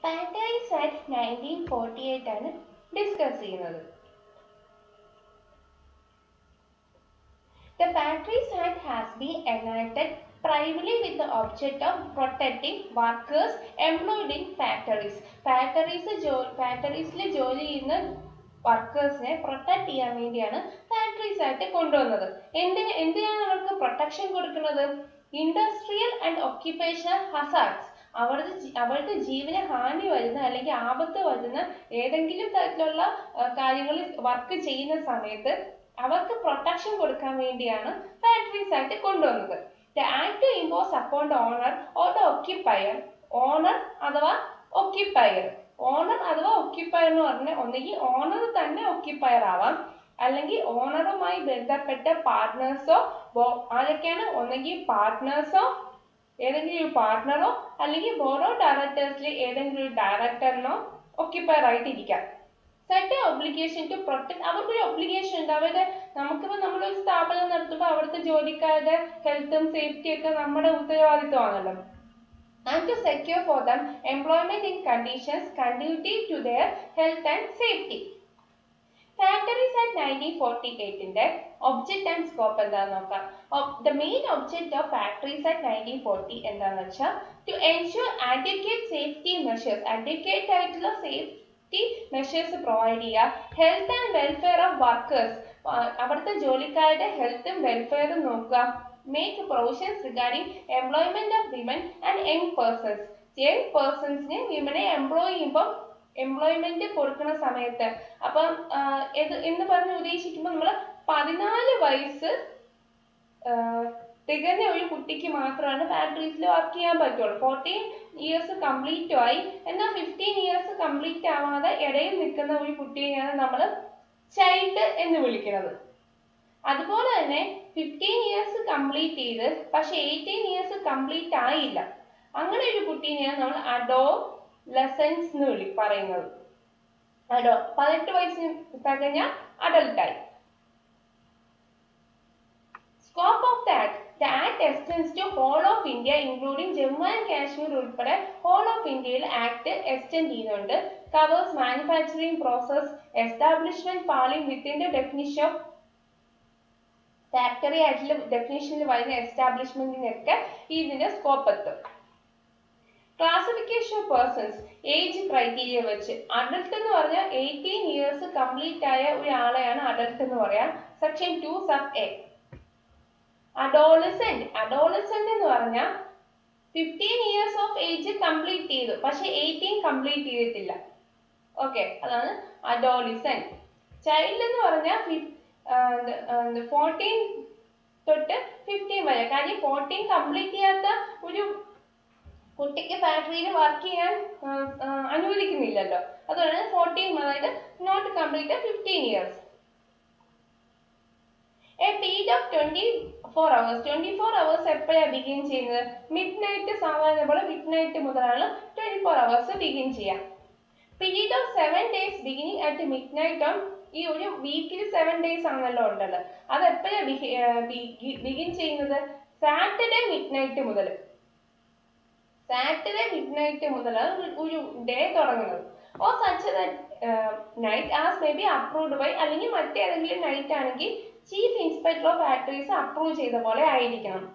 Factories act nineteen forty eight ആണ് discuss ചെയ്യുന്നത് The Factories Act has been enacted primarily with the object of protecting workers employed in factories. Factories ജോ ഫാക്ടറീസിൽ ജോലി ചെയ്യുന്ന വർക്കേഴ്സിനെ protect ചെയ്യാൻ വേണ്ടിയാണ് ഫാക്ടറീസ് ആയിട്ട് കൊണ്ടുവന്നത് എന്തിന് എന്തിനാണ് അവർക്ക് പ്രൊട്ടക്ഷൻ കൊടുക്കുന്നത് ഇൻഡസ്ട്രിയൽ ആൻഡ് ഒക്യുപ്പേഷണൽ ഹസാർഡ്സ് അവരുടെ ജി- അവരുടെ ജീവന് ഹാനി വരുന്ന അല്ലെങ്കിൽ ആപത്ത് വരുന്ന ഏതെങ്കിലും തരത്തിലുള്ള കാര്യങ്ങളിൽ വർക്ക് ചെയ്യുന്ന സമയത്ത് അവർക്ക് പ്രൊട്ടക്ഷൻ കൊടുക്കാൻ വേണ്ടിയാണ് ഫാക്ടറീസ് ആയിട്ട് കൊണ്ടുവന്നത് the act to impose upon the owner or the occupier owner അഥവാ ഒക്യുപ്പയർ ഓണർ അഥവാ ഒക്യുപ്പയർ എന്ന് പറഞ്ഞാൽ ഒന്നുകിൽ ഓണർ തന്നെ ഒക്യുപ്പയർ ആവാം അല്ലെങ്കിൽ ഓണറുമായി ബന്ധപ്പെട്ട പാർട്ട്നേഴ്സോ ആരൊക്കെയാണ് ഒന്നുകിൽ പാർട്ട്നേഴ്സോ ഏതെങ്കിലും ഒരു പാർട്ട്ണറോ അല്ലെങ്കിൽ ബോർഡ് ഓഫ് ഡയറക്ടേഴ്സിലെ ഏതെങ്കിലും ഒരു ഡയറക്ടറിനോ ഒക്യുപ്പയർ ആയിട്ട് ഇരിക്കാം സെറ്റ് ഒബ്ലിഗേഷൻ ടു പ്രൊട്ടക്ട് അവർക്കൊരു ഒബ്ലിഗേഷൻ ഉണ്ട് അവരുടെ നമുക്കിപ്പോൾ നമ്മളൊരു സ്ഥാപനം നടത്തുമ്പോൾ അവിടുത്തെ ജോലിക്കാരുടെ ഹെൽത്തും സേഫ്റ്റിയും ഒക്കെ നമ്മുടെ ഉത്തരവാദിത്വമാണല്ലോ and to secure for them employment in conditions conducive to their health and safety. Factories act nineteen forty എയ്റ്റിന്റെ ഒബ്ജക്റ്റ് ആൻഡ് സ്കോപ്പ് എന്താണെന്ന് നോക്കാം the main object of factories act nineteen forty എന്താണെന്ന് വെച്ചാൽ to ensure advocate safety measures advocate ആയിട്ടുള്ള safety measures provide ചെയ്യുക health and welfare of workers അവിടുത്തെ ജോലിക്കാരുടെ ഹെൽത്തും വെൽഫെയറും നോക്കുക make provisions regarding employment of women and young persons young പേഴ്സൺസിനെ വിമനെ എംപ്ലോയ് ചെയ്യുമ്പോൾ എംപ്ലോയ്മെന്റ് കൊടുക്കുന്ന സമയത്ത് അപ്പം ഇത് എന്ന് പറഞ്ഞ് ഉദ്ദേശിക്കുമ്പോൾ നമ്മൾ പതിനാല് വയസ്സ് തികഞ്ഞ ഒരു കുട്ടിക്ക് മാത്രമാണ് ഫാക്ടറീസിൽ വർക്ക് ചെയ്യാൻ പറ്റുള്ളൂ ഫോർട്ടീൻ ഇയേഴ്സ് കംപ്ലീറ്റ് ആയി എന്നാൽ ഫിഫ്റ്റീൻ ഇയേഴ്സ് കംപ്ലീറ്റ് ആവാതെ ഇടയിൽ നിൽക്കുന്ന ഒരു കുട്ടിയെയാണ് നമ്മൾ ചൈൽഡ് എന്ന് വിളിക്കുന്നത് അതുപോലെ തന്നെ ഫിഫ്റ്റീൻ ഇയേഴ്സ് കംപ്ലീറ്റ് ചെയ്ത് പക്ഷെ എയ്റ്റീൻ ഇയേഴ്സ് കംപ്ലീറ്റ് ആയില്ല അങ്ങനെ ഒരു കുട്ടീനെയാണ് നമ്മൾ അഡോ ലെസൻസ് എന്ന് വിളി പറയുന്നത് അഡോ പതിനെട്ട് വയസ്സിന് തികഞ്ഞ അഡൽട്ടായി scope of the act the act extends to whole of India including Jammu and Kashmir ഉൾപ്പെടെ ഹോൾ ഓഫ് ഇന്ത്യയിൽ ആക്ട് എക്സ്റ്റെൻഡ് ചെയ്യുന്നുണ്ട് covers manufacturing process establishment falling within the definition of factory ആയിട്ടുള്ള ഡെഫിനേഷനിൽ വരുന്ന എസ്റ്റാബ്ലിഷ്മെന്റിനൊക്കെ ഇതിന്റെ സ്കോപ്പ് എത്തും classification of persons age criteria വെച്ച് അഡൽട്ട് എന്ന് പറഞ്ഞാൽ എയ്റ്റീൻ ഇയേഴ്സ് കംപ്ലീറ്റ് ആയ ഒരാളെയാണ് അഡൽട്ട് എന്ന് പറയാം section two sub A adolescent adolescent എന്ന് പറഞ്ഞാൽ fifteen years of age complete ചെയ്തു പക്ഷെ എയ്റ്റീൻ കംപ്ലീറ്റ് ചെയ്തിട്ടില്ല ഓക്കെ അതാണ് അഡോളിസെന്റ് ചൈൽഡ് എന്ന് പറഞ്ഞാൽ ഫോർട്ടീൻ തൊട്ട് ഫിഫ്റ്റീൻ വരെ കാര്യം ഫോർട്ടീൻ കംപ്ലീറ്റ് ചെയ്യാത്ത ഒരു കുട്ടിക്ക് ഫാക്ടറിയിൽ വർക്ക് ചെയ്യാൻ അനുവദിക്കുന്നില്ലല്ലോ അതുകൊണ്ട് ഫോർട്ടീൻ അതായത് not complete fifteen years a period of twenty four hours twenty four hours എപ്പോഴാണ് ബിഗിൻ ചെയ്യുന്നത് മിഡ് നൈറ്റ് സാധാരണ പോലെ മിഡ് നൈറ്റ് മുതലാണ് ട്വന്റി ഫോർ അവേഴ്സ് ബിഗിൻ ചെയ്യാം period of seven days beginning at midnight on ഈ ഒരു വീക്കിൽ seven days ആണല്ലോ ഉണ്ടല്ലോ അത് എപ്പോഴാണ് ബിഗിൻ ചെയ്യുന്നത് സാറ്റർഡേ മിഡ് നൈറ്റ് മുതൽ സാറ്റർഡേ മിഡ് നൈറ്റ് മുതൽ ഒരു ഡേ തുടങ്ങുന്നത് or such night as may be approved by അല്ലെങ്കിൽ മറ്റേതെങ്കിലും നൈറ്റ് ആണെങ്കിൽ chief inspector of factories approve ചെയ്ത പോലെ ആയിരിക്കണം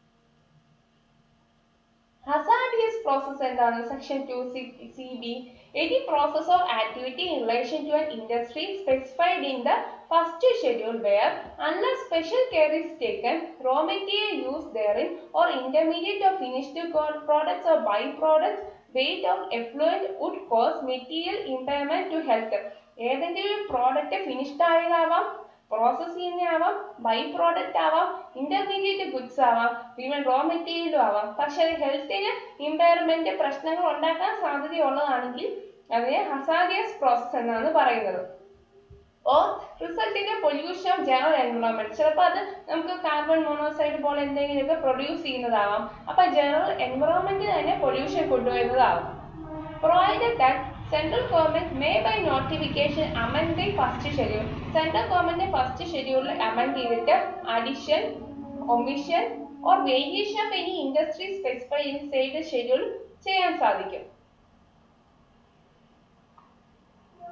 ഹസാഡിയസ് പ്രോസസ് എന്താണ് section two C B any process or activity in relation to an industry specified in the first schedule where unless special care is taken raw material used therein or intermediate or finished products or byproducts weight of effluent would cause material impairment to health ഏതെങ്കിലും ഒരു product finished ആയതാവാം process ചെയ്യുന്നതാവാം by product ആവാം intermediate goods ആവാം even raw മെറ്റീരിയലും ആവാം പക്ഷെ അത് ഹെൽത്തിന് ഇമ്പയർമെന്റ് പ്രശ്നങ്ങൾ ഉണ്ടാക്കാൻ സാധ്യതയുള്ളതാണെങ്കിൽ അതിനെ ഹസാഡിയസ് പ്രോസസ് എന്നാണ് പറയുന്നത് ഓർ റിസൾട്ടിന്റെ പൊല്യൂഷൻ ഓഫ് ജനറൽ എൻവയോൺമെന്റ് ചിലപ്പോൾ അത് നമുക്ക് കാർബൺ മോണോക്സൈഡ് പോലെ എന്തെങ്കിലുമൊക്കെ പ്രൊഡ്യൂസ് ചെയ്യുന്നതാവാം അപ്പൊ ജനറൽ എൻവയോൺമെന്റിൽ തന്നെ പൊല്യൂഷൻ കൊണ്ടുവരുന്നതാവും provided that central government may by notification amend the first schedule central government first ഷെഡ്യൂളിൽ അമെൻഡ് ചെയ്തിട്ട് addition omission or variation of any industry specify in side schedule ചെയ്യാൻ സാധിക്കും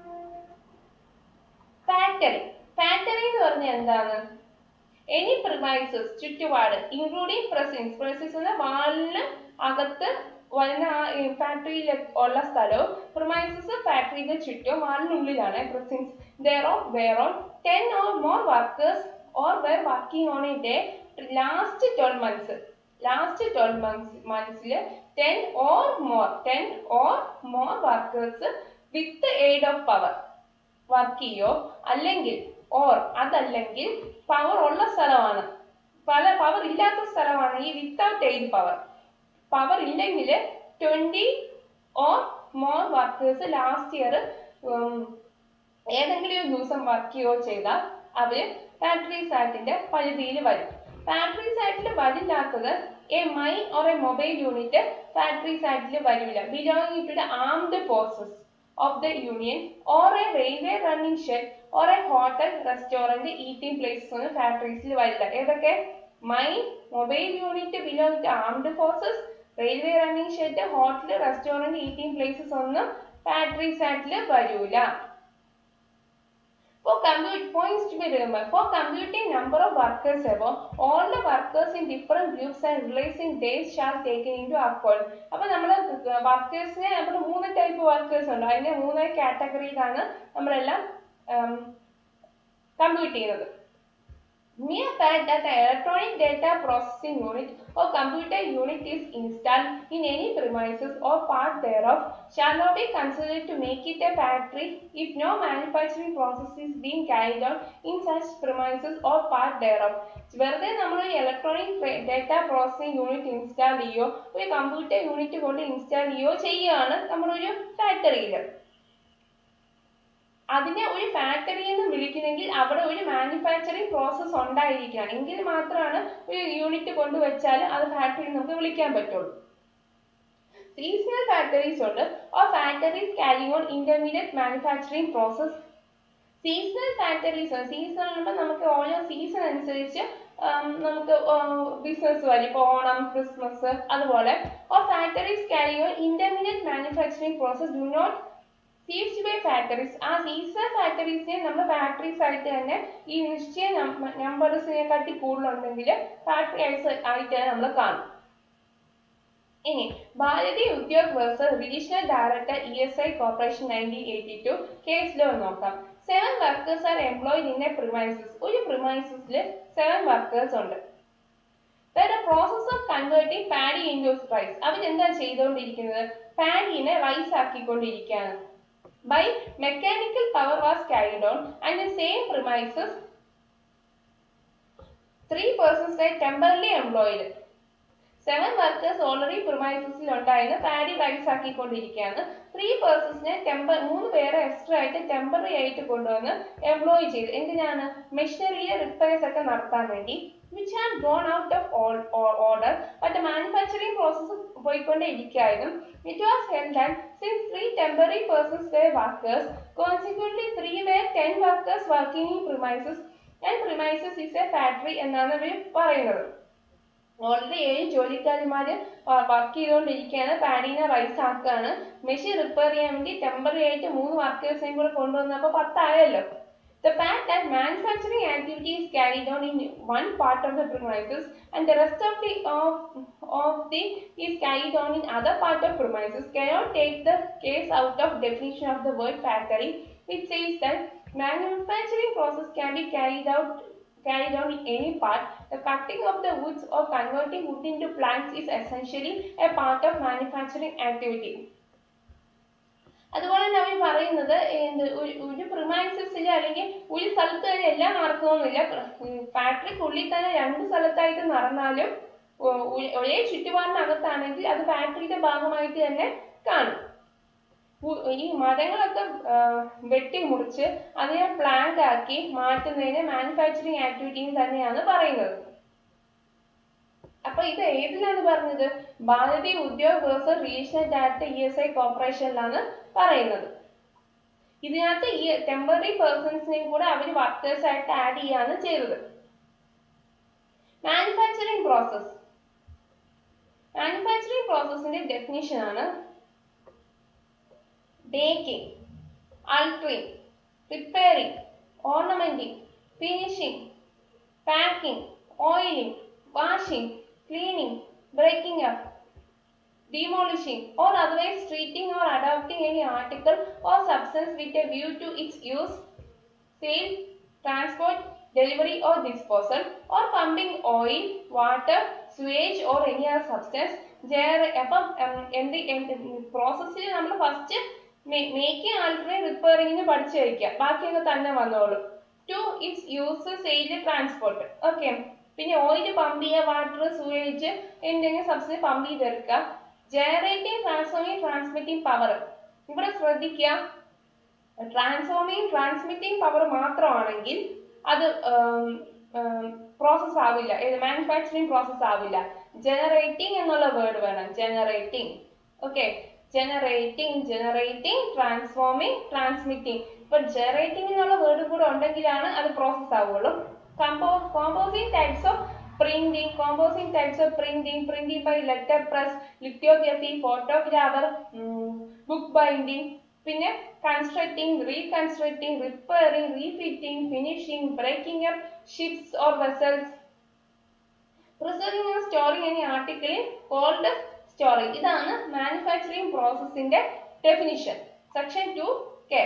ഫാക്ടറി ഫാക്ടറി എന്ന് പറഞ്ഞാൽ എന്താണ് എനി പ്രിമൈസസ് ചുറ്റുപാട് including precincts precincts എന്ന വാളിന് അകത്ത് വരുന്ന ആ ഫാക്ടറിയിൽ ഉള്ള സ്ഥലവും പ്രിമൈസസ് ഫാക്ടറിയുടെ ചുറ്റും വാളിനുള്ളിലാണ് precincts thereof whereon ten or more workers or were working on a day last twelve months last twelve months മന്ത്സിൽ ten or more ten or more workers with aid of power work ചെയ്യോ അല്ലെങ്കിൽ or അതല്ലെങ്കിൽ power ഉള്ള സ്ഥലമാണ് പല power ഇല്ലാത്ത സ്ഥലമാണ് ഈ വിത്തൗട്ട് എയ്ഡ് പവർ പവർ ഇല്ലെങ്കിൽ twenty or more workers last year ഏതെങ്കിലും ഒരു ദിവസം വർക്ക് ചെയ്യുകയോ ചെയ്താൽ അവര് ഫാക്ടറീസ് ആക്ടിന്റെ പരിധിയിൽ വരും ഫാക്ടറീസ് ആക്ടിൽ വരില്ലാത്തത് a mine or a mobile unit factories ആക്ടിൽ വരില്ല belonging to the armed forces of the union or a railway running shed or a hotel restaurant eating places ഒന്നും ഫാക്ടറീസിൽ വരില്ല ഏതൊക്കെ mine mobile unit belong to armed forces railway running shed hotel restaurant eating places ഒന്നും factories ആക്ടിൽ വരൂല For compute points to be remembered, for computing number of workers above, all the workers in different groups and releasing days shall taken into account. അപ്പൊ നമ്മൾ വർക്കേഴ്സിനെ നമ്മൾ മൂന്ന് type workers ഉണ്ട് അതിന്റെ മൂന്ന് കാറ്റഗറിയിലാണ് നമ്മളെല്ലാം കമ്പ്യൂട്ട് ചെയ്യുന്നത് Mere fact that the electronic data processing unit or computer unit is installed in any premises or part thereof shall not be considered to make it a factory if no manufacturing process is being carried out in such premises or part thereof. വെറുതെ നമ്മൾ ഒരു electronic data processing unit install ചെയ്യോ ഒരു computer unit കൊണ്ട് install ചെയ്യോ ചെയ്യുകയാണ് നമ്മളൊരു ഫാക്ടറിയിൽ അതിനെ ഒരു ഫാക്ടറി എന്ന് വിളിക്കുന്നെങ്കിൽ അവിടെ ഒരു മാനുഫാക്ചറിങ് പ്രോസസ്സ് ഉണ്ടായിരിക്കണം എങ്കിൽ മാത്രമാണ് ഒരു യൂണിറ്റ് കൊണ്ടുവച്ചാൽ അത് ഫാക്ടറി നമുക്ക് വിളിക്കാൻ പറ്റുള്ളൂ സീസണൽ ഫാക്ടറീസ് ഉണ്ട് or factories carry on intermediate manufacturing process seasonal factories season ആകുമ്പോൾ നമുക്ക് ഓരോ സീസൺ അനുസരിച്ച് നമുക്ക് ബിസിനസ് വരും ഇപ്പോൾ ഓണം ക്രിസ്മസ് അതുപോലെ or factories carry on intermediate manufacturing process do not sift by factories ആ സീസണൽ ഫാക്ടറീസിനെ നമ്മൾ ഫാക്ടറീസ് ആയിട്ട് തന്നെ ഈ നിശ്ചയ നമ്പേഴ്സിനെ കാട്ടി കൂടുതലുണ്ടെങ്കിൽ ഫാക്ടറി ആയിട്ട് നമ്മൾ കാണും ഇനി Bharati Udyog versus regional director E S I corporation nineteen eighty two കേസിലോ നോക്കാം seven workers are employed in a premises ഒരു പ്രിമൈസസിൽ സെവൻ വർക്കേഴ്സ് ഉണ്ട് വേറെ process of converting paddy into rice അവരെന്താ ചെയ്തുകൊണ്ടിരിക്കുന്നത് പാഡിനെ റൈസ് ആക്കിക്കൊണ്ടിരിക്കുകയാണ് by mechanical power was carried on and the same premises three persons were temporarily employed seven workers already പ്രിമൈസസിൽ ഉണ്ടായിരുന്നു പാഡി റൈസ് ആക്കിക്കൊണ്ടിരിക്കുകയാണ് ത്രീ പേഴ്സൺസിനെ ടെമ്പർ മൂന്ന് പേരെ എക്സ്ട്രാ ആയിട്ട് ടെമ്പററി ആയിട്ട് കൊണ്ടുവന്ന് എംപ്ലോയ് ചെയ്ത് എന്തിനാണ് മെഷീനറിയിലെ റിപ്പയർസ് ഒക്കെ നടത്താൻ വേണ്ടി which had gone out of order but manufacturing process പോയിക്കൊണ്ടേ ഇരിക്കുകയായിരുന്നു it was held that since three temporary persons were workers consequently three were ten workers working in premises and premises is a factory എന്നാണ് ഇവർ പറയുന്നത് already ഏഴ് ജോലിക്കാരിമാര് work ചെയ്തുകൊണ്ടിരിക്കുകയാണ് പാഡീനെ rice ആക്കുകയാണ് മെഷീൻ റിപ്പയർ ചെയ്യാൻ വേണ്ടി ടെമ്പററി ആയിട്ട് മൂന്ന് വർക്കേഴ്സിനെയും കൂടെ കൊണ്ടുവന്നപ്പോൾ പത്തായല്ലോ The fact that manufacturing activity is carried on in one part of the premises and the rest of the of, of the is carried on in other part of premises cannot take the case out of definition of the word factory. It says that manufacturing process can be carried out carried out in any part. The cutting of the woods or converting wood into planks is essentially a part of manufacturing activity. അതുപോലെ തന്നെ അവർ പറയുന്നത് എന്ത് ഒരു ഒരു പ്രിമൈസസിൽ അല്ലെങ്കിൽ ഒരു സ്ഥലത്ത് തന്നെ എല്ലാം നടക്കണമെന്നില്ല ഫാക്ടറിക്കുള്ളിൽ തന്നെ രണ്ട് സ്ഥലത്തായിട്ട് നടന്നാലും ഒരേ ചുറ്റുപാടിനകത്താണെങ്കിൽ അത് ഫാക്ടറിയുടെ ഭാഗമായിട്ട് തന്നെ കാണും ഈ മരങ്ങളൊക്കെ വെട്ടി മുറിച്ച് അതിനെ പ്ലാന്റ് ആക്കി മാറ്റുന്നതിന് മാനുഫാക്ചറിങ് ആക്ടിവിറ്റി തന്നെയാണ് പറയുന്നത് അപ്പൊ ഇത് ഏതിലാണ് പറഞ്ഞത് Bharati Udyog versus regional director E S I കോർപ്പറേഷനിലാണ് പറയുന്നത് ഇതിനകത്ത് ഈ ടെമ്പററി പേഴ്സൺസിനെയും കൂടെ അവർ വർക്കേഴ്സ് ആയിട്ട് ആഡ് ചെയ്യാണ് ചെയ്തത് മാനുഫാക്ചറിങ് പ്രോസസ് മാനുഫാക്ചറിങ് പ്രോസസ്സിന്റെ ഡെഫിനിഷൻ ആണ് baking altering, repairing, ornamenting, finishing, packing, oiling, washing, cleaning, breaking up, demolishing or otherwise treating or adopting any article or substance with a view to its use, sale, transport, delivery or disposal or pumping oil, water, sewage or any other substance. ജയർ- അപ്പം ഉം, എന്ത് എന്ത് പ്രോസസ്സിൽ നമ്മൾ first making altering റിപ്പയറിങ്ങിന് പഠിച്ചു വയ്ക്കുക ബാക്കിയൊക്കെ തന്നെ വന്നോളൂ to its use sale transport okay പിന്നെ ഓയിൽ പമ്പ് ചെയ്യുക വാട്ടർ സൂവേജ് എന്തെങ്കിലും സബ്സിഡി പമ്പ് ചെയ്തെടുക്കുക ജനറേറ്റിംഗ് ട്രാൻസ്ഫോമിംഗ് ട്രാൻസ്മിറ്റിംഗ് പവർ ഇവിടെ ശ്രദ്ധിക്കുക ട്രാൻസ്ഫോമിംഗ് ട്രാൻസ്മിറ്റിംഗ് പവർ മാത്രമാണെങ്കിൽ അത് പ്രോസസ് ആവില്ല ഏത് മാനുഫാക്ചറിങ് പ്രോസസ് ആവില്ല ജനറേറ്റിംഗ് എന്നുള്ള വേർഡ് വേണം generating okay generating generating transforming transmitting ഇപ്പൊ ജനറേറ്റിംഗ് എന്നുള്ള വേർഡ് കൂടെ ഉണ്ടെങ്കിലാണ് അത് പ്രോസസ് ആവുള്ളൂ കമ്പോ composing types of printing composing types of printing printing by letter press lithography photographer book binding പിന്നെ constructing reconstructing repairing refitting finishing breaking up ships or vessels preserving and storing any article cold storing ഇതാണ് manufacturing പ്രോസസ്സിന്റെ definition section two K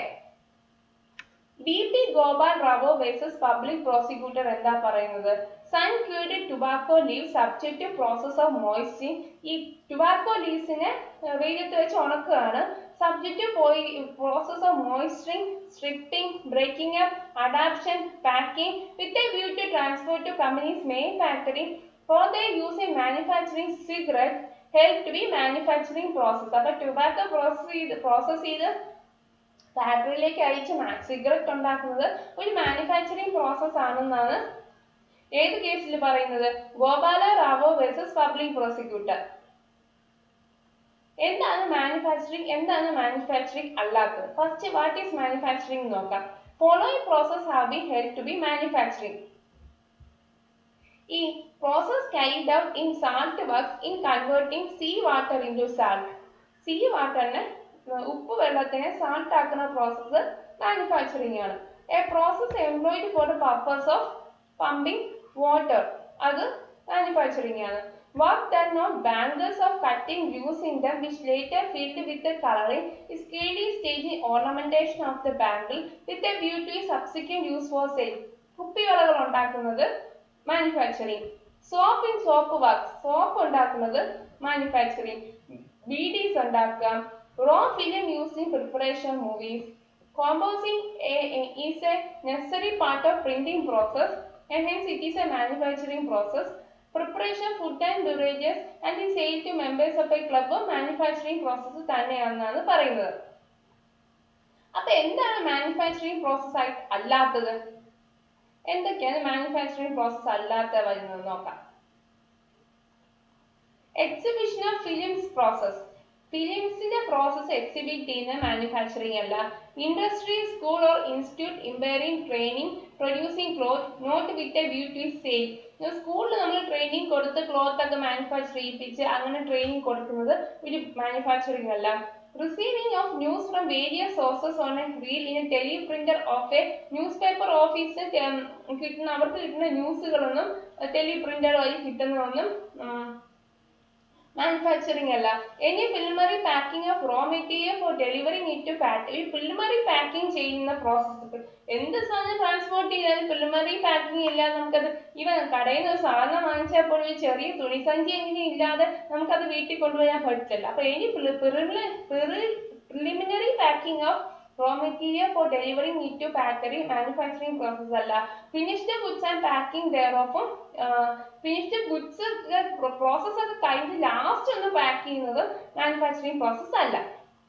B P Gopal Rao versus public prosecutor എന്താ പറയുന്നത് sun cured tobacco leave subject to process of moisting ഈ tobacco ലീവ്സിനെ വെയിലത്ത് വെച്ച് ഉണക്കുകയാണ് subject to പോയി process of moisting stripping breaking up adaption packing with a view to transport to companies main factory for the use in manufacturing cigarette help to be manufacturing process അപ്പൊ tobacco process ചെയ്ത് process ചെയ്ത് ഫാക്ടറിയിലേക്ക് അയച്ച് cigarette ഉണ്ടാക്കുന്നത് ഒരു manufacturing process ആണെന്നാണ് ഏത് കേസിൽ പറയുന്നത് Gopala Rao versus public prosecutor എന്താണ് മാനുഫാക്ചറിംഗ് എന്താണ് മാനുഫാക്ചറിംഗ് അല്ലാത്തത് ഫസ്റ്റ് വാട്ട് ഈസ് മാനുഫാക്ചറിംഗ് നോക്കാം following process have been held to be manufacturing ഈ process carried out in salt works in converting sea water into salt sea വാട്ടറിനെ ഉപ്പ് വെള്ളത്തിനെ സാൾട്ട് ആക്കുന്ന process manufacturing ആണ് a process employed for the purpose of pumping water അത് manufacturing ആണ് work done on bangles of cutting views in them which later filled with the coloring is clearly staging ornamentation of the bangle with a view to a subsequent use for sale കുപ്പിവളകൾ ഉണ്ടാക്കുന്നത് manufacturing soap in soap work soap ഉണ്ടാക്കുന്നത് manufacturing beedis ഉണ്ടാക്കാം raw film use in preparation movies composing is a necessary part of printing process and hence it is a manufacturing process preparation food and beverages and the sale to members of a club manufacturing process തന്നെയാണെന്നാണ് പറയുന്നത് അപ്പൊ എന്താണ് manufacturing process ആയിട്ട് അല്ലാത്തത് എന്തൊക്കെയാണ് manufacturing process അല്ലാത്ത വരുന്നത് നോക്കാം എക്സിബിഷൻ ഓഫ് ഫിലിംസ് പ്രോസസ് ഫിലിംസിന്റെ പ്രോസസ് എക്സിബിറ്റ് ചെയ്യുന്ന മാനുഫാക്ചറിംഗ് അല്ല industry school or institute imparting training producing cloth not with a view to sale സ്കൂളിൽ നമ്മൾ ട്രെയിനിങ് കൊടുത്ത് ക്ലോത്ത് ഒക്കെ മാനുഫാക്ചർ ചെയ്യിപ്പിച്ച് അങ്ങനെ ട്രെയിനിങ് കൊടുക്കുന്നത് ഒരു മാനുഫാക്ചറിംഗ് അല്ല receiving of news from various sources on a reel in a teleprinter of a newspaper ഓഫീസിൽ കിട്ടുന്ന അവർക്ക് കിട്ടുന്ന ന്യൂസുകളൊന്നും ടെലി പ്രിന്റർ വഴി കിട്ടുന്നതൊന്നും മാനുഫാക്ചറിംഗ് അല്ല any preliminary packing of raw material for delivering it to factory preliminary packing ചെയ്യുന്ന process എന്ത് സാധനം ട്രാൻസ്പോർട്ട് ചെയ്താലും ഫിൽമറി പാക്കിംഗ് ഇല്ലാതെ നമുക്കത് ഇവൻ കടയിൽ നിന്ന് ഒരു സാധനം വാങ്ങിച്ചപ്പോൾ ഒരു ചെറിയ തുണിസഞ്ചി എങ്ങനെ ഇല്ലാതെ നമുക്കത് വീട്ടിൽ കൊണ്ടുപോകാൻ പറ്റില്ല അപ്പൊ any preliminary packing of raw material for delivering it to factory manufacturing process അല്ല ഫിനിഷ്ഡ് ഗുഡ്സ് ആൻഡ് പാക്കിംഗ് ദയറോഫും ഫിനിഷ്ഡ് ഗുഡ്സ് പ്രോസസ് ഒക്കെ കഴിഞ്ഞ് ലാസ്റ്റ് ഒന്ന് പാക്ക് ചെയ്യുന്നത് മാനുഫാക്ചറിംഗ് പ്രോസസ് അല്ല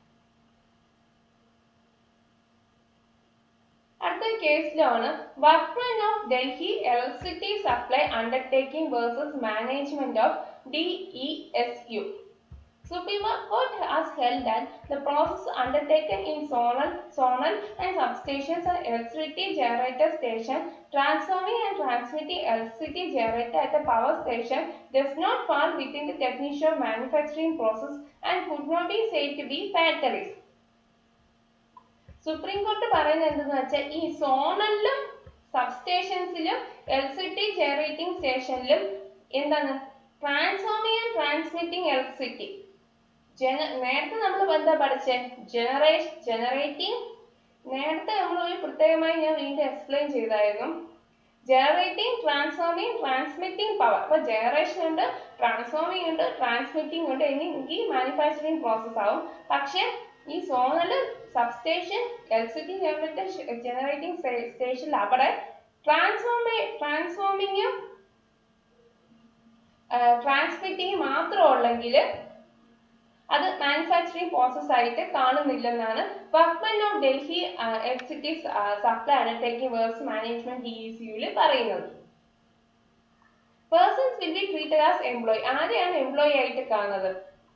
അടുത്ത കേസിലാണ് workmen of Delhi electricity supply undertaking versus management of D E S U Supreme Court has held that the process undertaken in zonal, zonal and substations and electricity generator station, transforming and transmitting electricity generator at the power station does not fall within the definition of manufacturing process and could not be said to be factories. Supreme കോടതി പറയുന്നത് എന്തെന്ന് വെച്ചാൽ ഈ സോണലിലും സബ്സ്റ്റേഷൻസിലും L C T generating സ്റ്റേഷനിലും എന്താണ് transforming and transmitting electricity ജന നേരത്തെ നമ്മൾ എന്താ പഠിച്ചേ ജനറേ ജനറേറ്റിംഗ് നേരത്തെ നമ്മൾ ഒരു പ്രത്യേകമായി ഞാൻ വീണ്ടും എക്സ്പ്ലെയിൻ ചെയ്തായിരുന്നു ജനറേറ്റിംഗ് ട്രാൻസ്ഫോമിംഗ് ട്രാൻസ്മിറ്റിംഗ് പവർ അപ്പൊ ജനറേഷൻ ഉണ്ട് ട്രാൻസ്ഫോമിംഗ് ഉണ്ട് ട്രാൻസ്മിറ്റിംഗ് ഉണ്ട് ഇനി ഈ മാനുഫാക്ചറിങ് പ്രോസസ് ആവും പക്ഷെ ഈ zonal substation electricity generator generating സ്റ്റേഷനിൽ അവിടെ ട്രാൻസ്ഫോമി ട്രാൻസ്ഫോമിങ്ങും ട്രാൻസ്മിറ്റിംഗ് മാത്രം ഉള്ളെങ്കിൽ അത് മാനുഫാക്ചറിങ് പ്രോസസ് ആയിട്ട് കാണുന്നില്ലെന്നാണ് workmen of Delhi electricity supply undertaking versus management D E സിയിൽ പറയുന്നത് persons will be treated as employee ആരെയാണ് എംപ്ലോയി ആയിട്ട് കാണുന്നത്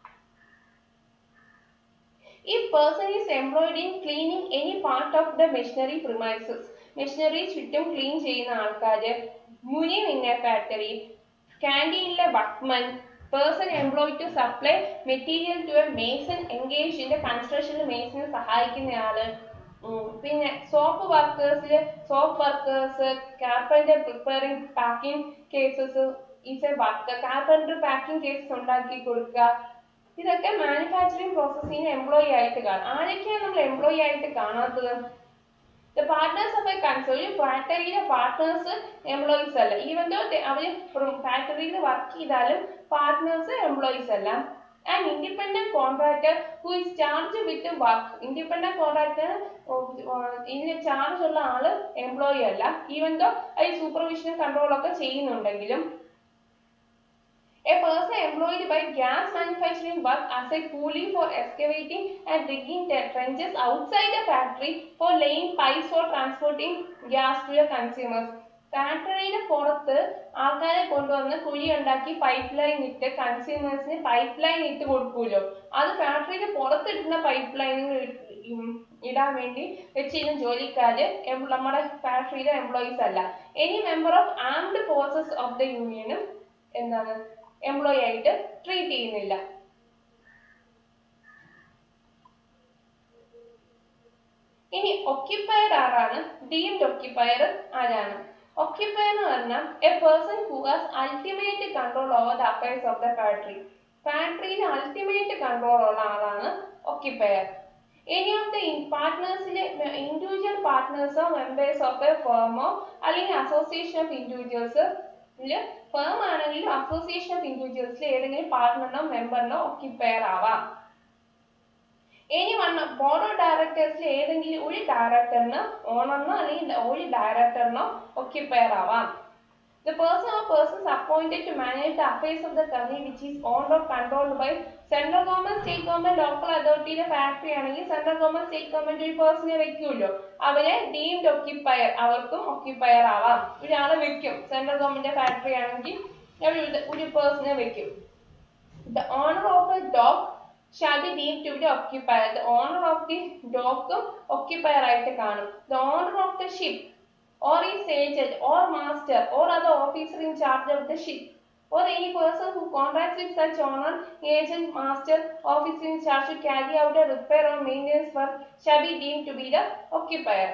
If person is employed in cleaning any part of the machinery premises, machinery ചുറ്റും clean ചെയ്യുന്ന ആൾക്കാര് മുനിം ഇൻ എ ഫാക്ടറി ക്യാൻറ്റീനിലെ workman person employed to supply material to a mason engaged in കൺസ്ട്രക്ഷനിൽ മേസനെ സഹായിക്കുന്നയാള് ഉം, പിന്നെ സോപ്പ് വർക്കേഴ്സിൽ soap workers carpenter preparing packing cases is a work carpenter packing cases ഉണ്ടാക്കി കൊടുക്കുക ഇതൊക്കെ മാനുഫാക്ചറിങ് പ്രോസസ്സിന് എംപ്ലോയി ആയിട്ട് കാണാം ആരൊക്കെയാണ് നമ്മൾ എംപ്ലോയി ആയിട്ട് കാണാത്തത് the partners of a concern ഈ ഫാക്ടറിയിലെ പാർട്ട്നേഴ്സ് എംപ്ലോയീസ് അല്ല ഈവൻ ദോ അവർ ഫാക്ടറിയിൽ വർക്ക് ചെയ്താലും പാർട്ട്നേഴ്സ് എംപ്ലോയീസ് അല്ല and independent contractor who is charged with work independent contractor ഇതിന് ചാർജ് ഉള്ള ആള് എംപ്ലോയി അല്ല ഈവൻ ദോ ഈ സൂപ്പർവിഷൻ കൺട്രോൾ ഒക്കെ ചെയ്യുന്നുണ്ടെങ്കിലും A person employed by gas manufacturing work as a coolie for excavating and digging the trenches outside the factory for laying pipes for transporting gas to the consumers. ഫാക്ടറിയുടെ പുറത്ത് ആൾക്കാരെ കൊണ്ടുവന്ന് കുഴി ഉണ്ടാക്കി pipe line ഇട്ട് കൺസ്യൂമേഴ്സിന് pipe line ഇട്ട് കൊടുക്കൂലോ അത് ഫാക്ടറിയുടെ പുറത്തിടുന്ന പൈപ്പ് ലൈനുകൾ ഇടാൻ വേണ്ടി വെച്ചിരുന്ന ജോലിക്കാര് എം- നമ്മുടെ ഫാക്ടറിയിലെ എംപ്ലോയീസ് അല്ല any member of armed forces of the യൂണിയനും എന്താണ് എംപ്ലോയി ആയിട്ട് ട്രീറ്റ് ചെയ്യുന്നില്ല ഇനി ഒക്യുപ്പയർ ആരാണ് ഡീംഡ് ഒക്യുപ്പയർ ആരാണ് ഒക്യുപ്പയർ എന്ന് പറഞ്ഞാൽ a person who has ultimate control over the affairs of the factory ഫാക്ടറിയിൽ അൾട്ടിമേറ്റ് കൺട്രോൾ ഉള്ള ആളാണ് ഒക്യുപ്പയർ എനി ഓഫ് ദ പാർട്ട്നേഴ്സിലെ ഇൻഡിവിജ്വൽ പാർട്ട്നേഴ്സോ മെമ്പേഴ്സ് ഓഫ് എ ഫേമോ അല്ലെങ്കിൽ അസോസിയേഷൻ ഓഫ് ഇൻഡിവിജ്വൽസ് ഫേം ആണെങ്കിലും അസോസിയേഷൻ ഓഫ് ഇൻഡിവിജ്വൽസിൽ ഏതെങ്കിലും പാർട്ട്ണറിനോ മെമ്പറിനോ ഒക്യുപ്പയർ ആവാം ഇനി വന്ന ബോർഡ് ഓഫ് ഡയറക്ടേഴ്സിൽ ഏതെങ്കിലും ഒരു ഡയറക്ടറിന് ഓണറിനോ അല്ലെങ്കിൽ ഒരു ഡയറക്ടറിനോ ഒക്യുപ്പയർ ആവാം The person or persons appointed to manage the affairs of the company which is owned or controlled by central government, state government, local authority factory ആണെങ്കിൽ സെൻട്രൽ ഗവൺമെന്റ് സ്റ്റേറ്റ് ഗവൺമെന്റ് ഒരു പേഴ്സണെ വെക്കുമല്ലോ അവരെ ഡീംഡ് ഒക്യുപ്പയർ അവർക്കും occupier ആവാം ഒരാളെ വെക്കും central government factory ആണെങ്കിൽ അവർ ഒരു- ഒരു പേഴ്സണെ വെക്കും The owner of a dog shall be deemed to be the occupier. The owner of the dog occupier ആയിട്ട് കാണും. The owner of the ship or his agent or master or other officer in charge of the ship or any person who contracts with such owner, agent, master, officer in charge to carry out a repair or maintenance work shall be deemed to be the occupier.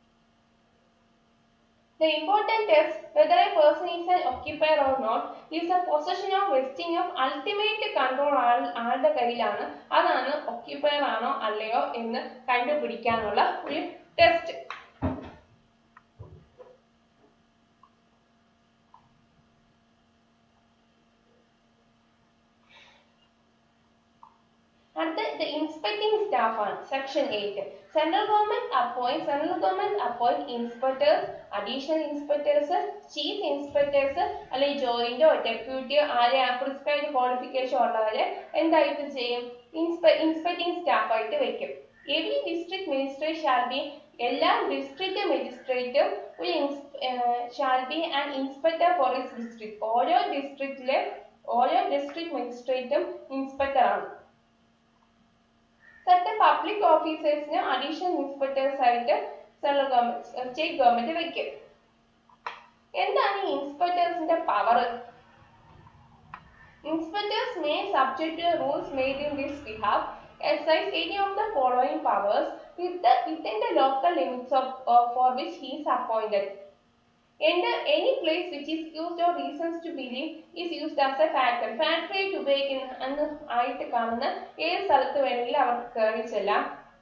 The important test whether a person is an occupier or not is the possession of vesting of ultimate control ആൾ ആളുടെ കയ്യിലാണ് അതാണ് occupier ആണോ അല്ലയോ എന്ന് കണ്ടുപിടിക്കാനുള്ള ഒരു test അടുത്ത the inspecting staff ആണ് section 8 central government appoint central government appoint inspectors additional inspectors chief inspectors അല്ലെങ്കിൽ joint ഓ deputy ആരെ പ്രിസ്ക്രൈബ് ക്വാളിഫിക്കേഷൻ ഉള്ളവരെ എന്തായിട്ട് ചെയ്യും ഇൻസ്പെ ഇൻസ്പെക്ടിംഗ് സ്റ്റാഫ് ആയിട്ട് വെക്കും every district magistrate shall be എല്ലാ ഡിസ്ട്രിക്ട് മജിസ്ട്രേറ്റും ഒരു shall be and inspector for his district ഓരോ ഡിസ്ട്രിക്റ്റിലെ ഓരോ ഡിസ്ട്രിക്ട് മജിസ്ട്രേറ്റും ഇൻസ്പെക്ടർ ആണ് certain പബ്ലിക് ഓഫീസേഴ്സിന് അഡീഷണൽ ഇൻസ്പെക്ടേഴ്സ് ആയിട്ട് സെൻട്രൽ ഗവൺമെന്റ് സ്റ്റേറ്റ് ഗവൺമെന്റ് വെക്കും എന്താണ് ഈ ഇൻസ്പെക്ടേഴ്സിന്റെ power inspectors may subject to rules made in this behalf exercise any of the following powers with the, within the local limits of, of for which he is appointed. Enter any place which is used or reasons to believe is used as a factor. Factory ആയിട്ട് ഉപയോഗിക്കുന്ന എന്ന് ആയിട്ട് കാണുന്ന ഏത് സ്ഥലത്ത് വേണമെങ്കിലും അവർക്ക് കയറി ചെല്ലാം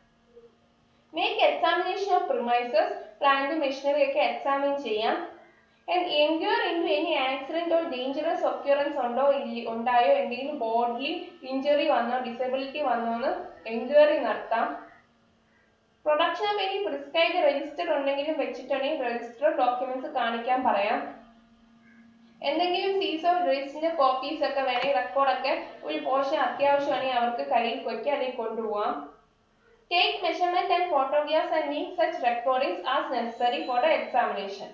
make examination of premises plant machinery ഒക്കെ എക്സാമിൻ ചെയ്യാം and enquire into any accident or dangerous occurrence ഉണ്ടോ ഇല്ല ഉണ്ടായോ എന്തെങ്കിലും ബോഡ്ലി ഇഞ്ചുറി വന്നോ ഡിസബിലിറ്റി വന്നോ എന്ന് എൻക്വയറി നടത്താം production of any prescribed register ഉണ്ടെങ്കിലും വെച്ചിട്ടുണ്ടെങ്കിൽ രജിസ്റ്റർ ഡോക്യുമെന്റ്സ് കാണിക്കാൻ പറയാം എന്തെങ്കിലും സീസ് ഓഫ് രജിസ്റ്ററിന്റെ കോപ്പീസ് ഒക്കെ വേണമെങ്കിൽ റെക്കോർഡൊക്കെ ഒരു പോർഷൻ അത്യാവശ്യമാണെങ്കിൽ അവർക്ക് കയ്യിൽ വയ്ക്കുക അല്ലെങ്കിൽ കൊണ്ടുപോകാം take measurement and photographs and make such recordings as necessary for the examination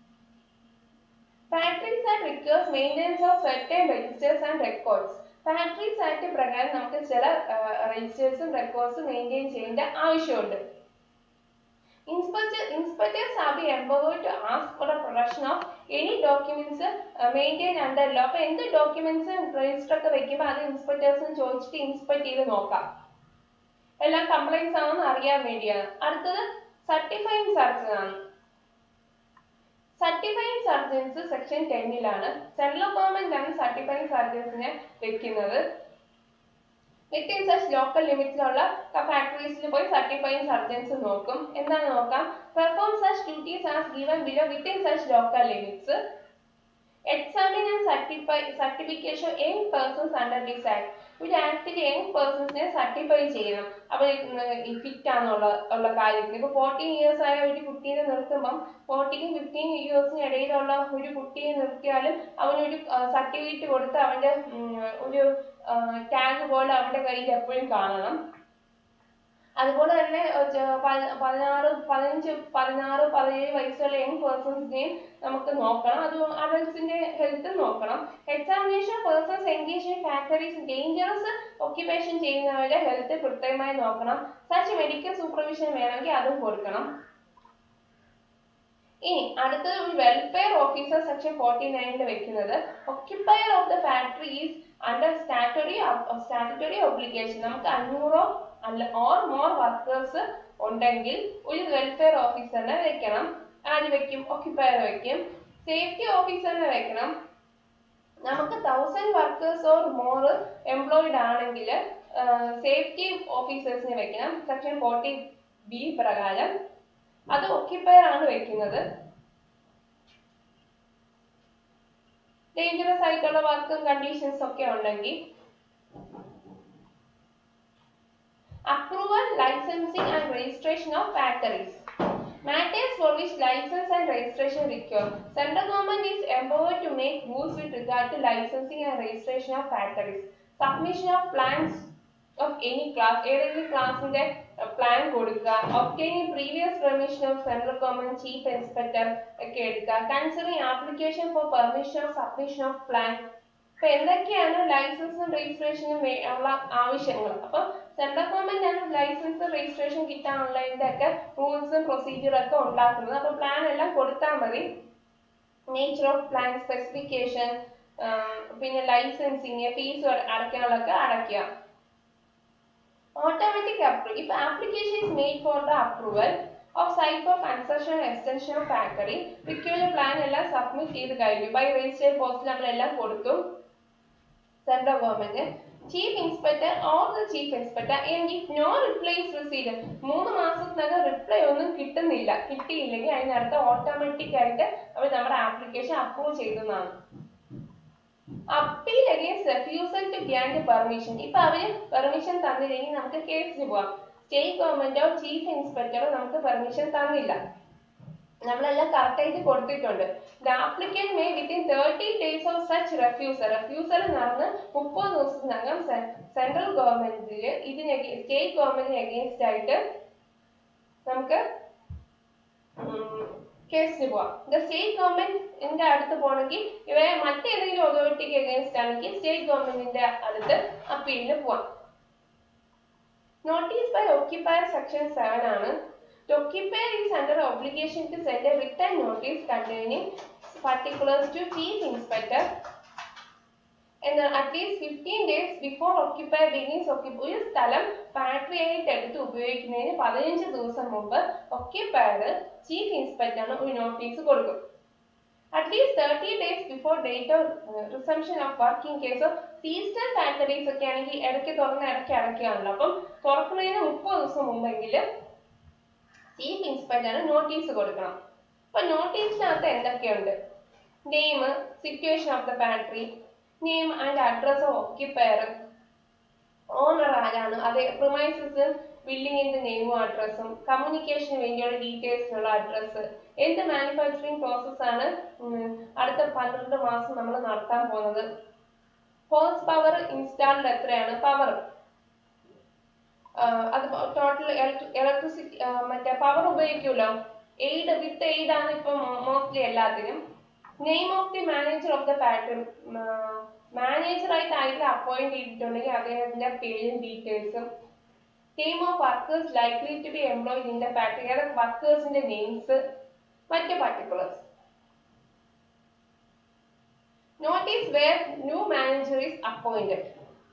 factories act requires maintenance of certain registers and records factories act പ്രകാരം നമുക്ക് ചില രജിസ്റ്റേഴ്സും റെക്കോർഡ്സും മെയിൻറ്റെയിൻ ചെയ്യേണ്ട ആവശ്യമുണ്ട് Inspector, inspectors are be empowered to ask for the production of any documents uh, maintained under law. അപ്പൊ എന്ത് documents register ഒക്കെ വെക്കുമ്പോൾ അത് ഇൻസ്പെക്ടേഴ്സിന് ചോദിച്ചിട്ട് ഇൻസ്പെക്ട് ചെയ്ത് നോക്കാം എല്ലാം കംപ്ലൈൻസ് ആണെന്ന് അറിയാൻ വേണ്ടിയാണ് അടുത്തത് സർട്ടിഫൈങ് സർജൻ ആണ് സർട്ടിഫൈങ് സർജൻസ് സെക്ഷൻ ടെന്നിലാണ് സെൻട്രൽ ഗവൺമെന്റ് ആണ് സർട്ടിഫൈങ് സർജൻസിനെ വെക്കുന്നത് വിത്തിൻ സച്ച് ലോക്കൽ ലിമിറ്റിലുള്ള ഫാക്ടറീസിൽ പോയി സർട്ടിഫൈങ് സർജൻസ് നോക്കും എന്താണ് നോക്കാം perform such duties as given below within such local limits examine and certify certification young persons under this act ഒരു ആക്ടിൽ യങ് പേഴ്സൺസിനെ സർട്ടിഫൈ ചെയ്യണം അവർ ഫിറ്റ് ആണെന്നുള്ള ഉള്ള കാര്യത്തിൽ ഇപ്പോൾ ഫോർട്ടീൻ ഇയേഴ്സ് ആയ ഒരു കുട്ടീനെ നിർത്തുമ്പം ഫോർട്ടീനും ഫിഫ്റ്റീൻ ഇയേഴ്സിന് ഇടയിലുള്ള ഒരു കുട്ടിയെ നിർത്തിയാലും അവനൊരു സർട്ടിഫിക്കറ്റ് കൊടുത്ത് അവൻ്റെ ഒരു ടാഗ് പോലെ അവൻ്റെ കയ്യിൽ എപ്പോഴും കാണണം അതുപോലെ തന്നെ പതിനാറ് പതിനഞ്ച് പതിനാറ് പതിനേഴ് വയസ്സുള്ള യങ് പേഴ്സൺസിനെയും നമുക്ക് നോക്കണം അത് അഡൽട്സിന്റെ ഹെൽത്ത് നോക്കണം examination persons engaged in factories dangerous occupation ചെയ്യുന്നവരുടെ ഹെൽത്ത് കൃത്യമായി നോക്കണം സച്ച് മെഡിക്കൽ സൂപ്പർവിഷൻ വേണമെങ്കിൽ അതും കൊടുക്കണം ഇനി അടുത്തത് ഒരു വെൽഫെയർ ഓഫീസർ സെക്ഷൻ ഫോർട്ടി നയനിൽ വെക്കുന്നത് occupier of the factory is under statutory statutory obligation നമുക്ക് അഞ്ഞൂറോ അല്ല ഓർ മോർ വർക്കേഴ്സ് ഉണ്ടെങ്കിൽ ഒരു വെൽഫെയർ ഓഫീസറിനെ വെക്കണം ആര് വെക്കും ഒക്യുപ്പയർ വെക്കും സേഫ്റ്റി ഓഫീസറിനെ വെക്കണം നമുക്ക് thousand workers or more employed ആണെങ്കിൽ സേഫ്റ്റി ഓഫീസേഴ്സിനെ വെക്കണം സെക്ഷൻ ഫോർട്ടി ബി പ്രകാരം അത് ഒക്യുപ്പയർ ആണ് വെക്കുന്നത് ഡേഞ്ചറസ് ആയിട്ടുള്ള വർക്കും കണ്ടീഷൻസ് ഒക്കെ ഉണ്ടെങ്കിൽ approval, licensing and registration of factories. Matters for which license and registration required. Central government is empowered to make rules with regard to licensing and registration of factories. Submission of plans of any class, ഏതെങ്കിലും ക്ലാസിന്റെ plan കൊടുക്കുക obtaining previous permission of central government chief inspector ഒക്കെ എടുക്കുക considering application for permission of submission of plan അപ്പൊ എന്തൊക്കെയാണ് ലൈസൻസും രജിസ്ട്രേഷനും ഉള്ള ആവശ്യങ്ങൾ അപ്പൊ സെൻട്രൽ ഗവൺമെന്റ് ആണ് ലൈസൻസ് രജിസ്ട്രേഷൻ കിട്ടാനുള്ള ഒക്കെ റൂൾസും പ്രൊസീജിയറും ഒക്കെ ഉണ്ടാക്കുന്നത് അപ്പൊ പ്ലാൻ എല്ലാം കൊടുത്താൽ മതി നേച്ചർ ഓഫ് പ്ലാൻ സ്പെസിഫിക്കേഷൻ പിന്നെ ലൈസൻസിങ് ഫീസ് അടയ്ക്കാനുള്ളതൊക്കെ അടയ്ക്കുക automatic approved if application is made for the approval of site for construction extension of factory required plan എല്ലാം സബ്മിറ്റ് ചെയ്ത് കഴിഞ്ഞു ബൈ രജിസ്റ്റേർഡ് പോസ്റ്റിൽ നമ്മളെല്ലാം കൊടുത്തു central government chief inspector or the chief inspector and if no reply is received മൂന്ന് മാസത്തിനകം reply ഒന്നും കിട്ടുന്നില്ല കിട്ടിയില്ലെങ്കിൽ അതിനർത്ഥം ഓട്ടോമാറ്റിക് ആയിട്ട് അവർ നമ്മുടെ ആപ്ലിക്കേഷൻ അപ്രൂവ് ചെയ്തെന്നാണ് appeal against refusal to grant permission ഇപ്പൊ അവര് പെർമിഷൻ തന്നില്ലെങ്കിൽ നമുക്ക് കേസിന് പോവാം സ്റ്റേറ്റ് ഗവൺമെന്റോ ചീഫ് ഇൻസ്പെക്ടറോ നമുക്ക് പെർമിഷൻ തന്നില്ല നമ്മളെല്ലാം കറക്റ്റ് ആയിട്ട് കൊടുത്തിട്ടുണ്ട് the applicant may within thirty days of such refusal refusal നടന്ന് മുപ്പത് ദിവസത്തിനകം സെൻട്രൽ ഗവൺമെന്റില് ഇതിന് സ്റ്റേറ്റ് ഗവൺമെന്റിന് അഗേൻസ്റ്റ് ആയിട്ട് നമുക്ക് കേസിന് പോവാം ദ സ്റ്റേറ്റ് ഗവൺമെന്റിന്റെ അടുത്ത് പോകണമെങ്കിൽ ഇവരെ മറ്റേതെങ്കിലും അതോറിറ്റിക്ക് അഗേൻസ്റ്റ് ആണെങ്കിൽ സ്റ്റേറ്റ് ഗവൺമെന്റിന്റെ അടുത്ത് അപ്പീലിന് പോവാം notice by occupier section seven ആണ് The occupier is under obligation to send a written notice containing particulars to chief inspector എന്നാൽ at least fifteen days before occupy begins occupy ഒരു സ്ഥലം ഫാക്ടറി ആയിട്ട് എടുത്ത് ഉപയോഗിക്കുന്നതിന് പതിനഞ്ച് ദിവസം മുമ്പ് ഒക്യുപ്പയർ ചീഫ് ഇൻസ്പെക്ടറിന് ഒരു നോട്ടീസ് കൊടുക്കും at least thirty days before date of resumption of working case of seasonal factories ഒക്കെ ആണെങ്കിൽ ഇടയ്ക്ക് തുറന്ന് ഇടയ്ക്ക് അടയ്ക്കുകയാണല്ലോ അപ്പം തുറക്കുന്നതിന് മുപ്പത് ദിവസം മുമ്പെങ്കിലും ചീഫ് ഇൻസ്പെക്ടറിന് നോട്ടീസ് കൊടുക്കണം അപ്പൊ നോട്ടീസിനകത്ത് എന്തൊക്കെയുണ്ട് name situation of the factory name and address of occupier owner ആരാണ് അത് പ്രിമൈസസ് ബിൽഡിങ്ങിന്റെ നെയിമും അഡ്രസ്സും കമ്മ്യൂണിക്കേഷന് വേണ്ടിയുള്ള ഡീറ്റെയിൽസിനുള്ള അഡ്രസ്സ് എന്ത് മാനുഫാക്ചറിങ് പ്രോസസ് ആണ് ഉം, അടുത്ത പന്ത്രണ്ട് മാസം നമ്മൾ നടത്താൻ പോകുന്നത് ഹോഴ്സ് പവർ ഇൻസ്റ്റാൾഡ് എത്രയാണ് പവർ അത് ടോട്ടൽ ഇലക്ട്രിസിറ്റി മറ്റേ പവർ ഉപയോഗിക്കുമല്ലോ എയ്ഡ് വിത്ത് എയ്ഡ് ആണ് ഇപ്പൊ മോസ്റ്റ്ലി എല്ലാത്തിനും name of the manager of the factory manager ആയിട്ട് ആയിട്ട് അപ്പോയിന്റ് ചെയ്തിട്ടുണ്ടെങ്കിൽ അദ്ദേഹത്തിന്റെ പേരും ഡീറ്റെയിൽസും name of workers likely to be employed in the factory അതായത് വർക്കേഴ്സിന്റെ നെയിംസ് മറ്റ് particulars notice where new manager is appointed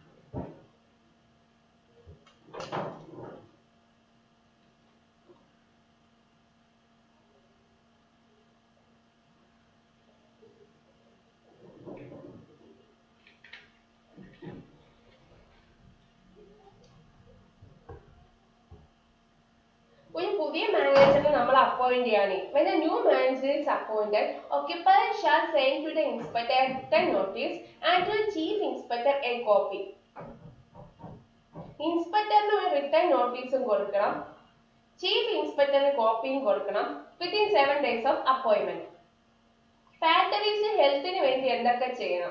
ഒരു പുതിയ മാനേജറിനെ നമ്മൾ അപ്പോയിന്റ് ചെയ്യാണ് when a new manager is appointed occupier shall send to the inspector a written notice and to the chief inspector a copy ഇൻസ്പെക്ടറിന് ഒരു return നോട്ടീസും കൊടുക്കണം chief ഇൻസ്പെക്ടറിന് കോപ്പിയും കൊടുക്കണം within seven days of appointment factories ഹെൽത്തിന് വേണ്ടി എന്തൊക്കെ ചെയ്യണം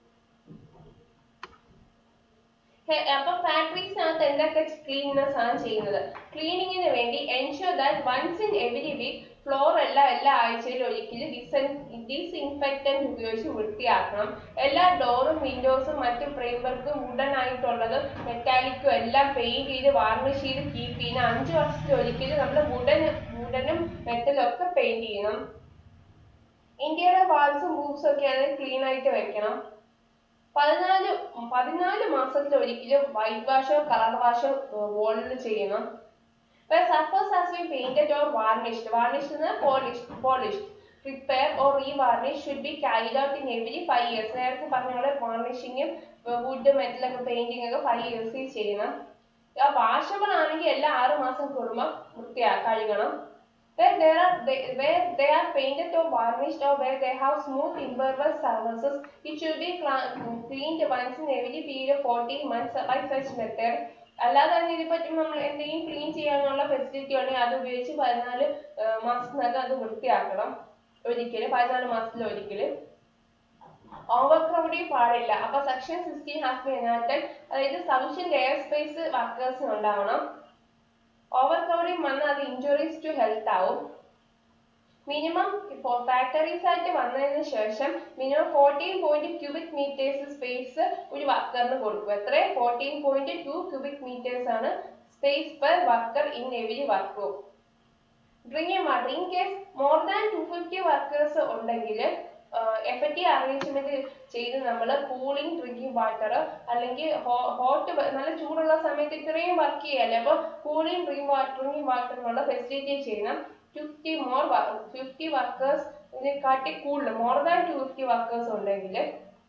ഹെ- അപ്പൊ ഫാക്ടറീസിനകത്ത് എന്തൊക്കെ ക്ലീൻനെസ് ആണ് ചെയ്യുന്നത് ക്ലീനിങ്ങിന് വേണ്ടി ensure that once in every week floor എല്ലാം എല്ലാ ആഴ്ചയിലും ഒരിക്കലും ഡിസൻ ഡിസ്ഇൻഫെക്റ്റന്റ് ഉപയോഗിച്ച് വൃത്തിയാക്കണം എല്ലാ ഡോറും വിൻഡോസും മറ്റു ഫ്രെയിം വർക്കും വുഡൻ ആയിട്ടുള്ളത് മെറ്റാലിക്കും എല്ലാം പെയിന്റ് ചെയ്ത് വാർണിഷ് ചെയ്ത് കീപ്പ് ചെയ്യണം അഞ്ച് വർഷത്തിൽ ഒരിക്കലും നമ്മൾ വുഡൻ വുഡനും മെറ്റലും ഒക്കെ പെയിന്റ് ചെയ്യണം ഇന്ത്യയുടെ വാൾസും റൂഫ്സും ഒക്കെ ആണെങ്കിൽ ക്ലീൻ ആയിട്ട് വെക്കണം പതിനാല് പതിനാല് മാസത്തിൽ ഒരിക്കലും വൈറ്റ് വാഷോ കളർ വാഷോ വോളിൽ ചെയ്യണം Where surface has been painted or varnished, varnished എന്ന് polished, polished, repair or revarnish should be carried out in every five years. നേരത്തെ പറഞ്ഞ പോലെ വാർണിഷിങ്ങും വുഡ് മെറ്റലൊക്കെ പെയിന്റിംഗ് ഒക്കെ ഫൈവ് ഇയേഴ്സിൽ ചെയ്യണം വാഷബിൾ ആണെങ്കിൽ എല്ലാ ആറ് മാസം കൂടുമ്പോൾ വൃത്തിയാ കഴുകണം where there are they, where they are painted or varnished or where they have smooth impervious surfaces it should be cla- cleaned once in every period of 14 months by such method അല്ലാതെ തന്നെ ഇതിപ്പറ്റി നമ്മൾ എന്തെങ്കിലും clean ചെയ്യാനുള്ള facility ഉണ്ടെങ്കിൽ അത് ഉപയോഗിച്ച് പതിനാല് ഏർ മാസത്തിനകം അത് വൃത്തിയാക്കണം ഒരിക്കല് പതിനാല് മാസത്തിൽ ഒരിക്കല് ഓവർ ക്രൗഡിങ് പാടില്ല അപ്പൊ section sixteen has be enacted അതായത് സഫീഷ്യന്റ് എയർ സ്പേസ് വർക്കേഴ്സിന് ഉണ്ടാവണം ഓവർ ക്രൗഡിങ് വന്നാൽ അത് ഇഞ്ചുറീസ് ടു ഹെൽത്ത് ആവും മിനിമം ഇപ്പോൾ ഫാക്ടറീസ് ആയിട്ട് വന്നതിന് ശേഷം minimum fourteen point cubic metres space ഒരു വർക്കറിന് കൊടുക്കും എത്ര fourteen point two cubic metres ആണ് space per worker in every workroom drinking water in case more than two fifty workers ഉണ്ടെങ്കിൽ എഫക്റ്റീവ് അറേഞ്ച്മെന്റ് ചെയ്ത് നമ്മൾ കൂളിംഗ് ഡ്രിങ്കിങ് വാട്ടർ അല്ലെങ്കിൽ hot നല്ല ചൂടുള്ള സമയത്ത് ഇത്രയും വർക്ക് ചെയ്യല്ലേ അപ്പോൾ കൂളിംഗ് ഡ്രിങ്ക് വാട്ടർ ഡ്രിങ്കിങ് വാട്ടറിനുള്ള ഫെസിലിറ്റി ചെയ്യണം ഫിഫ്റ്റി മോർ ഫിഫ്റ്റി വർക്കേഴ്സ് ഇതിനെക്കാട്ടി കൂടുതൽ more than two fifty workers ഉണ്ടെങ്കിൽ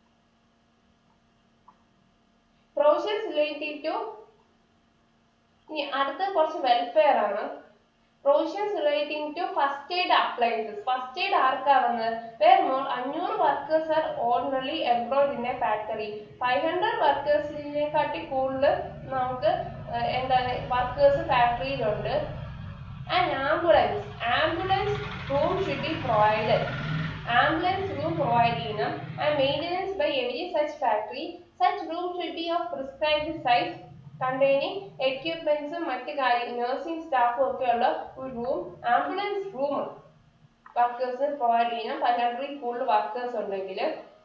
പ്രൊവിഷൻസ് റിലേറ്റീവ് ടു ഇനി അടുത്ത കുറച്ച് വെൽഫെയർ ആണ് provisions relating to first aid appliances first aid ആർക്കാ വന്നത് വേർ മോർ അഞ്ഞൂറ് workers are ordinary employed in a factory five hundred വർക്കേഴ്സിനെക്കാട്ടി കൂടുതൽ നമുക്ക് ഏർ എന്താണ് വർക്കേഴ്സ് ഫാക്ടറിയിലുണ്ട് and ambulance ambulance room should be provided ambulance room provide ചെയ്യണം and maintenance by every such factory such room should be of prescribed size containing എക്യുപ്മെന്റ്സും മറ്റ് കാര്യം നഴ്സിംഗ് സ്റ്റാഫും ഒക്കെ ഉള്ള ഒരു റൂം ആംബുലൻസ് റൂം വർക്കേഴ്സിന് പ്രൊവൈഡ് ചെയ്യണം പതിനെട്ടിൽ കൂടുതൽ വർക്കേഴ്സ് ഉണ്ടെങ്കിൽ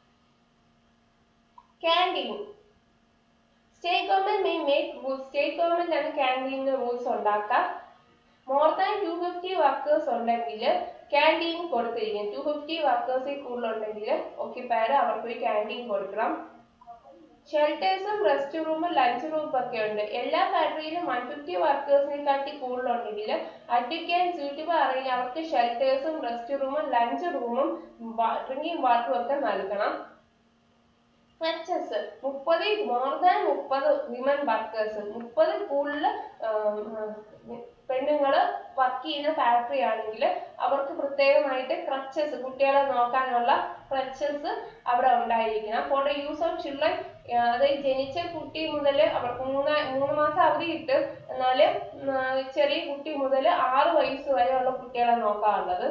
canteen state government may make rules state government ആണ് ക്യാൻറ്റീനിന് റൂൾസ് ഉണ്ടാക്കാം more than two fifty workers ഉണ്ടെങ്കിൽ ക്യാൻറ്റീൻ കൊടുത്തിരിക്കും ടു ഫിഫ്റ്റി വർക്കേഴ്സിൽ കൂടുതലുണ്ടെങ്കിൽ ഒക്കിപ്പയർ അവർക്ക് ഒരു ക്യാൻറ്റീൻ കൊടുക്കണം ഷെൽട്ടേഴ്സും റെസ്റ്റ് റൂമും ലഞ്ച് റൂമും ഒക്കെ ഉണ്ട് എല്ലാ ഫാക്ടറിയിലും വൺ ഫിഫ്റ്റി വർക്കേഴ്സിനെക്കാട്ടി കൂടുതലുണ്ടെങ്കിൽ അഡ്വക്കേറ്റ് സ്യൂട്ടബിൾ അറിയില്ല അവർക്ക് ഷെൽട്ടേഴ്സും റെസ്റ്റ് റൂമും ലഞ്ച് റൂമും ഡ്രിങ്കിങ് വാട്ടറും ഒക്കെ നൽകണം ഫ്ലച്ചസ് മുപ്പത് മോർ ദാൻ മുപ്പത് വിമൻ വർക്കേഴ്സ് മുപ്പത് കൂടുതൽ പെണ്ണുങ്ങൾ വർക്ക് ചെയ്യുന്ന ഫാക്ടറി ആണെങ്കിൽ അവർക്ക് പ്രത്യേകമായിട്ട് ക്രച്ചസ് കുട്ടികളെ നോക്കാനുള്ള ക്രച്ചസ് അവിടെ ഉണ്ടായിരിക്കണം for the use of children അതായത് ജനിച്ച കുട്ടി മുതൽ അവർക്ക് മൂന്ന് മൂന്ന് മാസം അവധി കിട്ടും എന്നാൽ ചെറിയ കുട്ടി മുതൽ ആറ് വയസ്സ് വരെയുള്ള കുട്ടികളെ നോക്കാനുള്ളത്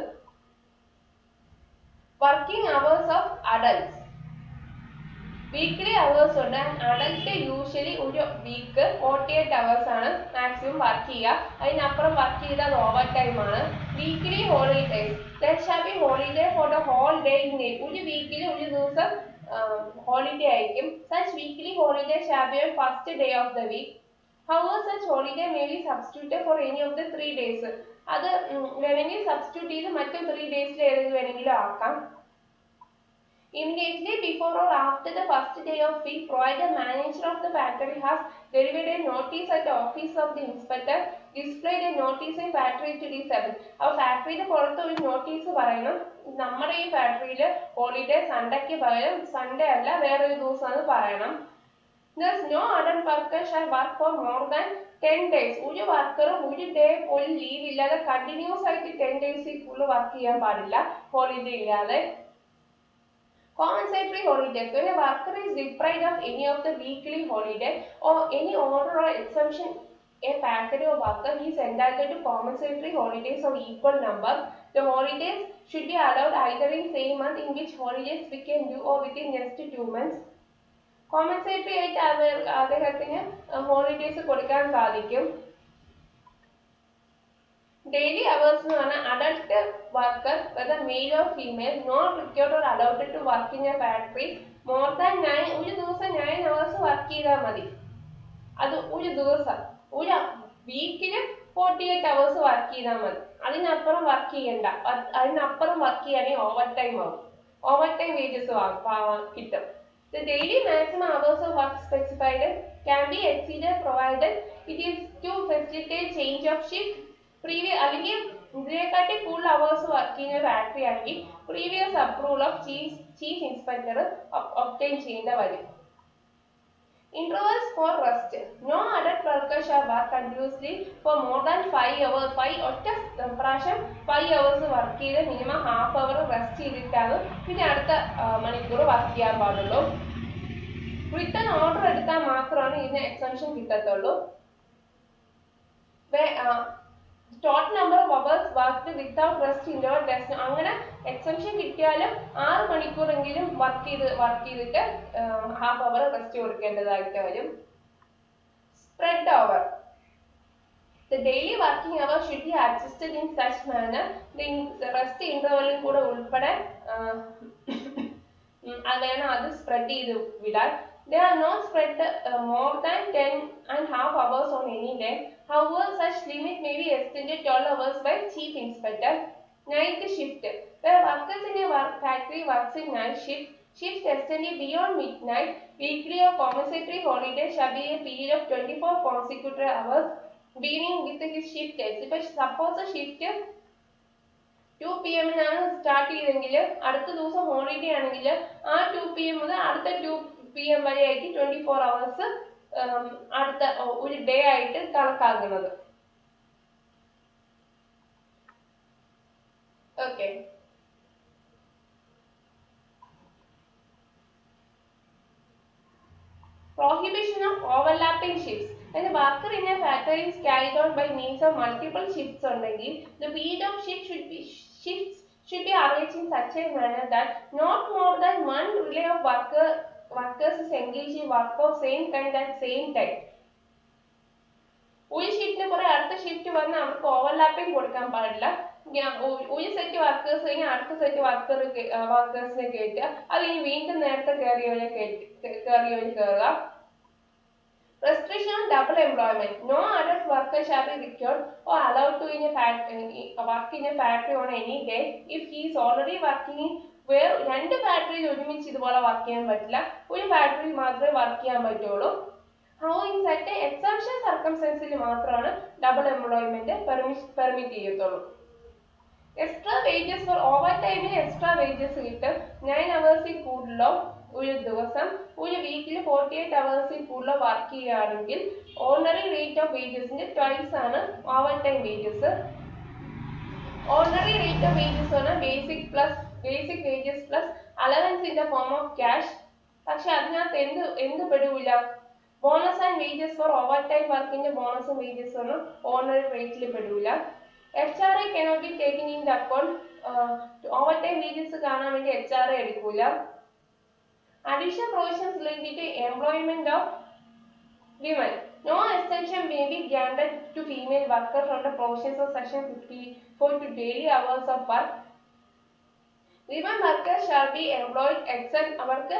working hours of adults weekly hours ഉണ്ട് അഡൽട്ട് യൂഷ്വലി ഒരു വീക്ക് ഫോർട്ടി എയ്റ്റ് അവേഴ്സ് ആണ് മാക്സിമം വർക്ക് ചെയ്യുക അതിനപ്പുറം വർക്ക് ചെയ്താൽ ഓവർ ടൈം ആണ് weekly holidays there shall be holiday for the whole day in ഒരു വീക്കിൽ ഒരു ദിവസം ഹോളിഡേ ആയിരിക്കും such weekly holiday shall be first day of the week hour such holiday may be substitute for any of the three days അത് വേണമെങ്കിൽ substitute ചെയ്ത് മറ്റു three ഡേയ്സിൽ ഏതെങ്കിലും വേണമെങ്കിലും ആക്കാം Immediately before or after the first day of week, provided manager of the factory has delivered a notice at the office of the inspector, displayed a notice in factory to D7. അപ്പോൾ ഫാക്ടറിയുടെ പുറത്ത് ഒരു notice പറയണം നമ്മുടെ ഈ ഫാക്ടറിയിൽ holiday സൺഡേക്ക് പകരം Sunday അല്ല വേറൊരു ദിവസമാണ് പറയണം Thus, no other worker shall work for more than 10 days. ഒരു വർക്കറും ഒരു ഡേ പോലും ലീവ് ഇല്ലാതെ കണ്ടിന്യൂസ് ആയിട്ട് ടെൻ ഡേയ്സിൽ ഫുള്ള് വർക്ക് ചെയ്യാൻ പാടില്ല ഹോളിഡേ ഇല്ലാതെ Compensatory holidays. When a worker is deprived of any of the weekly holiday or any order or exemption, a factory or worker he is entitled to compensatory holidays of equal number. The holidays should be allowed either in same month in which holidays became due or within next two months. Compensatory ആയിട്ട് അവർ അദ്ദേഹത്തിന് holidays കൊടുക്കാൻ സാധിക്കും daily hours എന്ന് പറഞ്ഞാൽ adult worker whether male or female not required or allowed to work in a factory more than nine ഒരു ദിവസം nine hours work ചെയ്താൽ മതി അത് ഒരു ദിവസം ഒരു വീക്കില് ഫോർട്ടി എയ്റ്റ് അവേഴ്സ് വർക്ക് ചെയ്താൽ മതി അതിനപ്പുറം വർക്ക് ചെയ്യണ്ട അത് അതിനപ്പുറം വർക്ക് ചെയ്യുകയാണെങ്കിൽ ഓവർ ടൈം ആവും ഓവർ ടൈം വേജസ് കിട്ടും The daily maximum hours of work specified can be exceeded provided it is to facilitate change of shift previous അല്ലെങ്കിൽ ഇതിനെക്കാട്ടി കൂടുതൽ അവേഴ്സ് വർക്ക് ചെയ്യുന്ന ഫാക്ടറി ആണെങ്കിൽ previous approval of chief chief inspector obtain ചെയ്യേണ്ട വരും intervals for rest no adult worker shall work continuously for more than five hour five ഒറ്റ പ്രാവശ്യം five hours work ചെയ്ത് മിനിമം ഹാഫ് അവർ റെസ്റ്റ് ചെയ്തിട്ടാണ് പിന്നെ അടുത്ത മണിക്കൂർ വർക്ക് ചെയ്യാൻ പാടുള്ളൂ റിട്ടേൺ ഓർഡർ എടുത്താൽ മാത്രമാണ് ഇതിന് എക്സംഷൻ കിട്ടത്തുള്ളൂ total number of hours work without rest interval test അങ്ങനെ എക്സംഷൻ കിട്ടിയാലും ആറ് മണിക്കൂറെങ്കിലും വർക്ക് ചെയ്ത് വർക്ക് ചെയ്തിട്ട് ഹാഫ് അവർ റെസ്റ്റ് കൊടുക്കേണ്ടതായിട്ട് വരും spread over The daily working hours should be adjusted in such manner the rest interval കൂടെ ഉൾപ്പെടെ അത് വേണം അത് സ്പ്രെഡ് ചെയ്ത് വിടാൻ They are not spread uh, more than 10 and half hours on any day. However, such limit may be extended 12 hours by chief inspector. Night shift. Where workers in a work factory works in night shift, shifts extended beyond midnight, weekly or compensatory holiday shall be a period of 24 consecutive hours, beginning with his shift ends. If suppose a shift two P എമ്മിനാണ് start ചെയ്തെങ്കിൽ അടുത്ത ദിവസം holiday ആണെങ്കിൽ ആ to P M മുതൽ അടുത്ത to P M വരെ ആയിട്ട് ട്വന്റി ഫോർ അവേഴ്സ് അടുത്ത ഒരു ഡേ ആയിട്ട് കണക്കാക്കുന്നത് okay Prohibition of overlapping shifts. When a worker in a factory is carried on by means of multiple shifts ഉണ്ടെങ്കിൽ the period of shift should be shifts should be arranged in such a manner that not more than one relay of worker workers is engaged in work of same kind at same time. ഒരു ഷിഫ്റ്റിന് കുറെ അടുത്ത shift വന്ന് അവർക്ക് overlapping കൊടുക്കാൻ പാടില്ല ഒരു set workers കഴിഞ്ഞാൽ അടുത്ത സെറ്റ് വർക്കർ വർക്കേഴ്സിനെ കയറ്റുക അത് ഇനി വീണ്ടും നേരത്തെ കയറിയവരെ കയറിയവർ കയറുക Restriction on double employment. No adult worker shall be required or allowed to in a fact, uh, work in a factory on any day if he is already working in വേറെ രണ്ട് ഫാക്ടറിയിൽ ഒരുമിച്ച് ഇതുപോലെ വർക്ക് ചെയ്യാൻ പറ്റില്ല ഒരു ഫാക്ടറിയിൽ മാത്രമേ വർക്ക് ചെയ്യാൻ പറ്റുള്ളൂ ഹൗ ഇൻ സെറ്റ് എക്സെപ്ഷൻ സർക്കംസ്റ്റൻസിൽ മാത്രമാണ് ഡബിൾ എംപ്ലോയ്മെന്റ് പെർമിറ്റ് ചെയ്യത്തുള്ളൂ എക്സ്ട്രാ വേജസ് ഫോർ ഓവർ ടൈമിൽ എക്സ്ട്രാ വേജസ് കിട്ടും നയൻ അവേഴ്സിൽ കൂടുതലോ ഒരു ദിവസം ഒരു വീക്കിൽ ഫോർട്ടി എയ്റ്റ് അവേഴ്സിൽ കൂടുതലോ വർക്ക് ചെയ്യുകയാണെങ്കിൽ ഓർഡിനറി റേറ്റ് ഓഫ് വേജസിന്റെ ട്വൈസ് ആണ് over time wages ordinary rate of wages ആണ് basic plus basic wages plus allowance in the form of cash പക്ഷെ അതിനകത്ത് എന്ത് എന്ത് പെടൂല bonus and wages for over time വർക്കിന്റെ ബോണസും വേജസ് ഒന്നും ഓർഡിനറി റേറ്റിൽ പെടൂല H R I cannot be taken in the account over time wages കാണാൻ വേണ്ടി എച്ച് ആർ ഐ എടുക്കൂല additional provisions related to employment of women. No extension may be granted to female workers under provisions of section 54 to daily hours of work. Women workers shall be employed except അവർക്ക്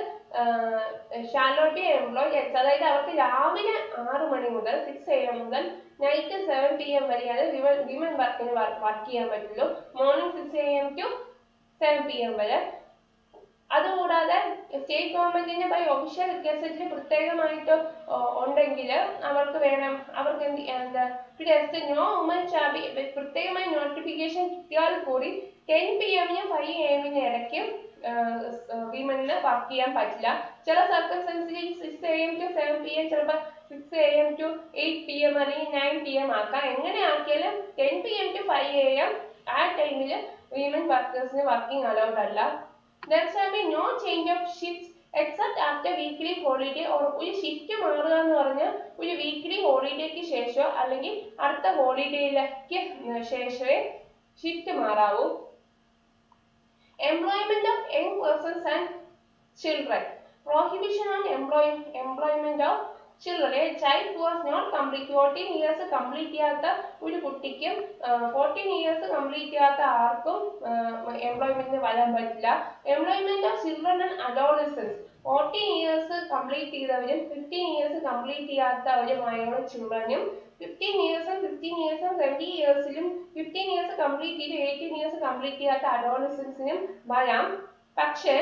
shall not be employed എക്സ് അതായത് അവർക്ക് രാവിലെ ആറ് മണി മുതൽ six A M മുതൽ night seven P M വരെയാണ് വിമൻ വിമൻ വർക്കിന് വർക്ക് ചെയ്യാൻ പറ്റുള്ളൂ morning six A M to seven P M വരെ അതുകൂടാതെ സ്റ്റേറ്റ് ഗവൺമെന്റിന്റെ ബൈ ഒഫീഷ്യൽ ഗസറ്റിൽ പ്രത്യേകമായിട്ട് ഉണ്ടെങ്കിൽ അവർക്ക് വേണം അവർക്ക് എന്ത് എന്താ ജസ്റ്റ് നോ വുമൻ ചാബി പ്രത്യേകമായി നോട്ടിഫിക്കേഷൻ കിട്ടിയാൽ കൂടി ടെൻ പി എമ്മിനും ഫൈവ് എ എമ്മിനും ഇടയ്ക്ക് വിമനിന് വർക്ക് ചെയ്യാൻ പറ്റില്ല ചില സർക്കംസ്റ്റൻസിൽ six A M to seven P M ചിലപ്പോൾ six A M to eight P M അല്ലെങ്കിൽ നയൻ പി എം ആക്കാം എങ്ങനെ ആക്കിയാലും ten P M to five A M ആ ടൈമിൽ വിമൻ വർക്കേഴ്സിന് വർക്കിംഗ് അലൗഡ് അല്ല there shall be no change of shifts except after weekly holiday or ഒരു shift മാറുക എന്ന് പറഞ്ഞാൽ ഒരു വീക്ക്ലി ഹോളിഡേക്ക് ശേഷമോ അല്ലെങ്കിൽ അടുത്ത ഹോളിഡേയിലേക്ക് ശേഷമേ ഷിഫ്റ്റ് മാറാവൂ employment of young persons and children prohibition on employ employment of children a child who has not complete 14 years complete ചെയ്യാത്ത ഒരു കുട്ടിക്കും ഫോർട്ടീൻ ഇയേഴ്സ് കംപ്ലീറ്റ് ചെയ്യാത്ത ആർക്കും എംപ്ലോയ്മെന്റിന് വരാൻ പറ്റില്ല employment of children and adolescents fourteen years complete ചെയ്തവരും fifteen years complete ചെയ്യാത്തവരുമായുള്ള ചിൽഡ്രനും ഫിഫ്റ്റീൻ ഇയേഴ്സും ഫിഫ്റ്റീൻ ഇയേഴ്സും ട്വന്റി ഇയേഴ്സിലും ഫിഫ്റ്റീൻ ഇയേഴ്സ് കംപ്ലീറ്റ് ചെയ്ത് എയ്റ്റീൻ ഇയേഴ്സ് കംപ്ലീറ്റ് ചെയ്യാത്ത അഡോളസൻസിനും വരാം പക്ഷേ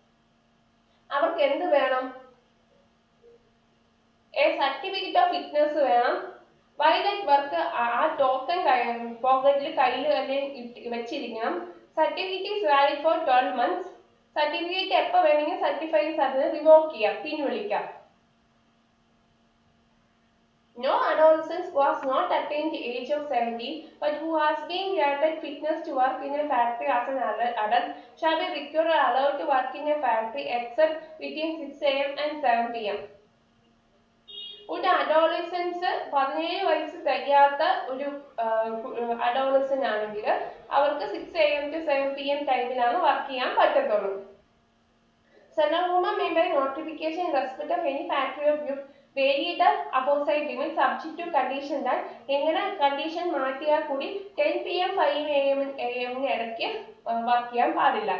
അവർക്ക് എന്ത് വേണം എ സർട്ടിഫിക്കറ്റ് ഓഫ് ഫിറ്റ്നസ് വേണം വൈലറ്റ് വർക്ക് ആ ടോക്കൺ പോക്കറ്റിൽ കയ്യിൽ അല്ലെങ്കിൽ വെച്ചിരിക്കണം certificate is valid for twelve months certificate എപ്പോൾ വേണമെങ്കിൽ സർട്ടിഫൈ അതിന് റിവോക്ക് ചെയ്യാം പിൻവലിക്കാം No adolescent was not attained the age of 17 but who has been granted fitness to work in a factory as an adult adult shall be required or allowed to work in a factory except between 6 am and 7 pm. ഒരു adolescents പതിനേഴ് വയസ്സ് തികയാത്ത ഒരു adolescent ആണെങ്കിൽ അവർക്ക് six A M to seven P M ടൈമിലാണ് work ചെയ്യാൻ പറ്റത്തുള്ളൂ central woman main by notification in respect of any factory of you varied aforesaid limit subject to condition that എങ്ങനെ കണ്ടീഷൻ മാറ്റിയാൽ കൂടി ten P M five A M A എമ്മിന് ഇടയ്ക്ക് work ചെയ്യാൻ പാടില്ല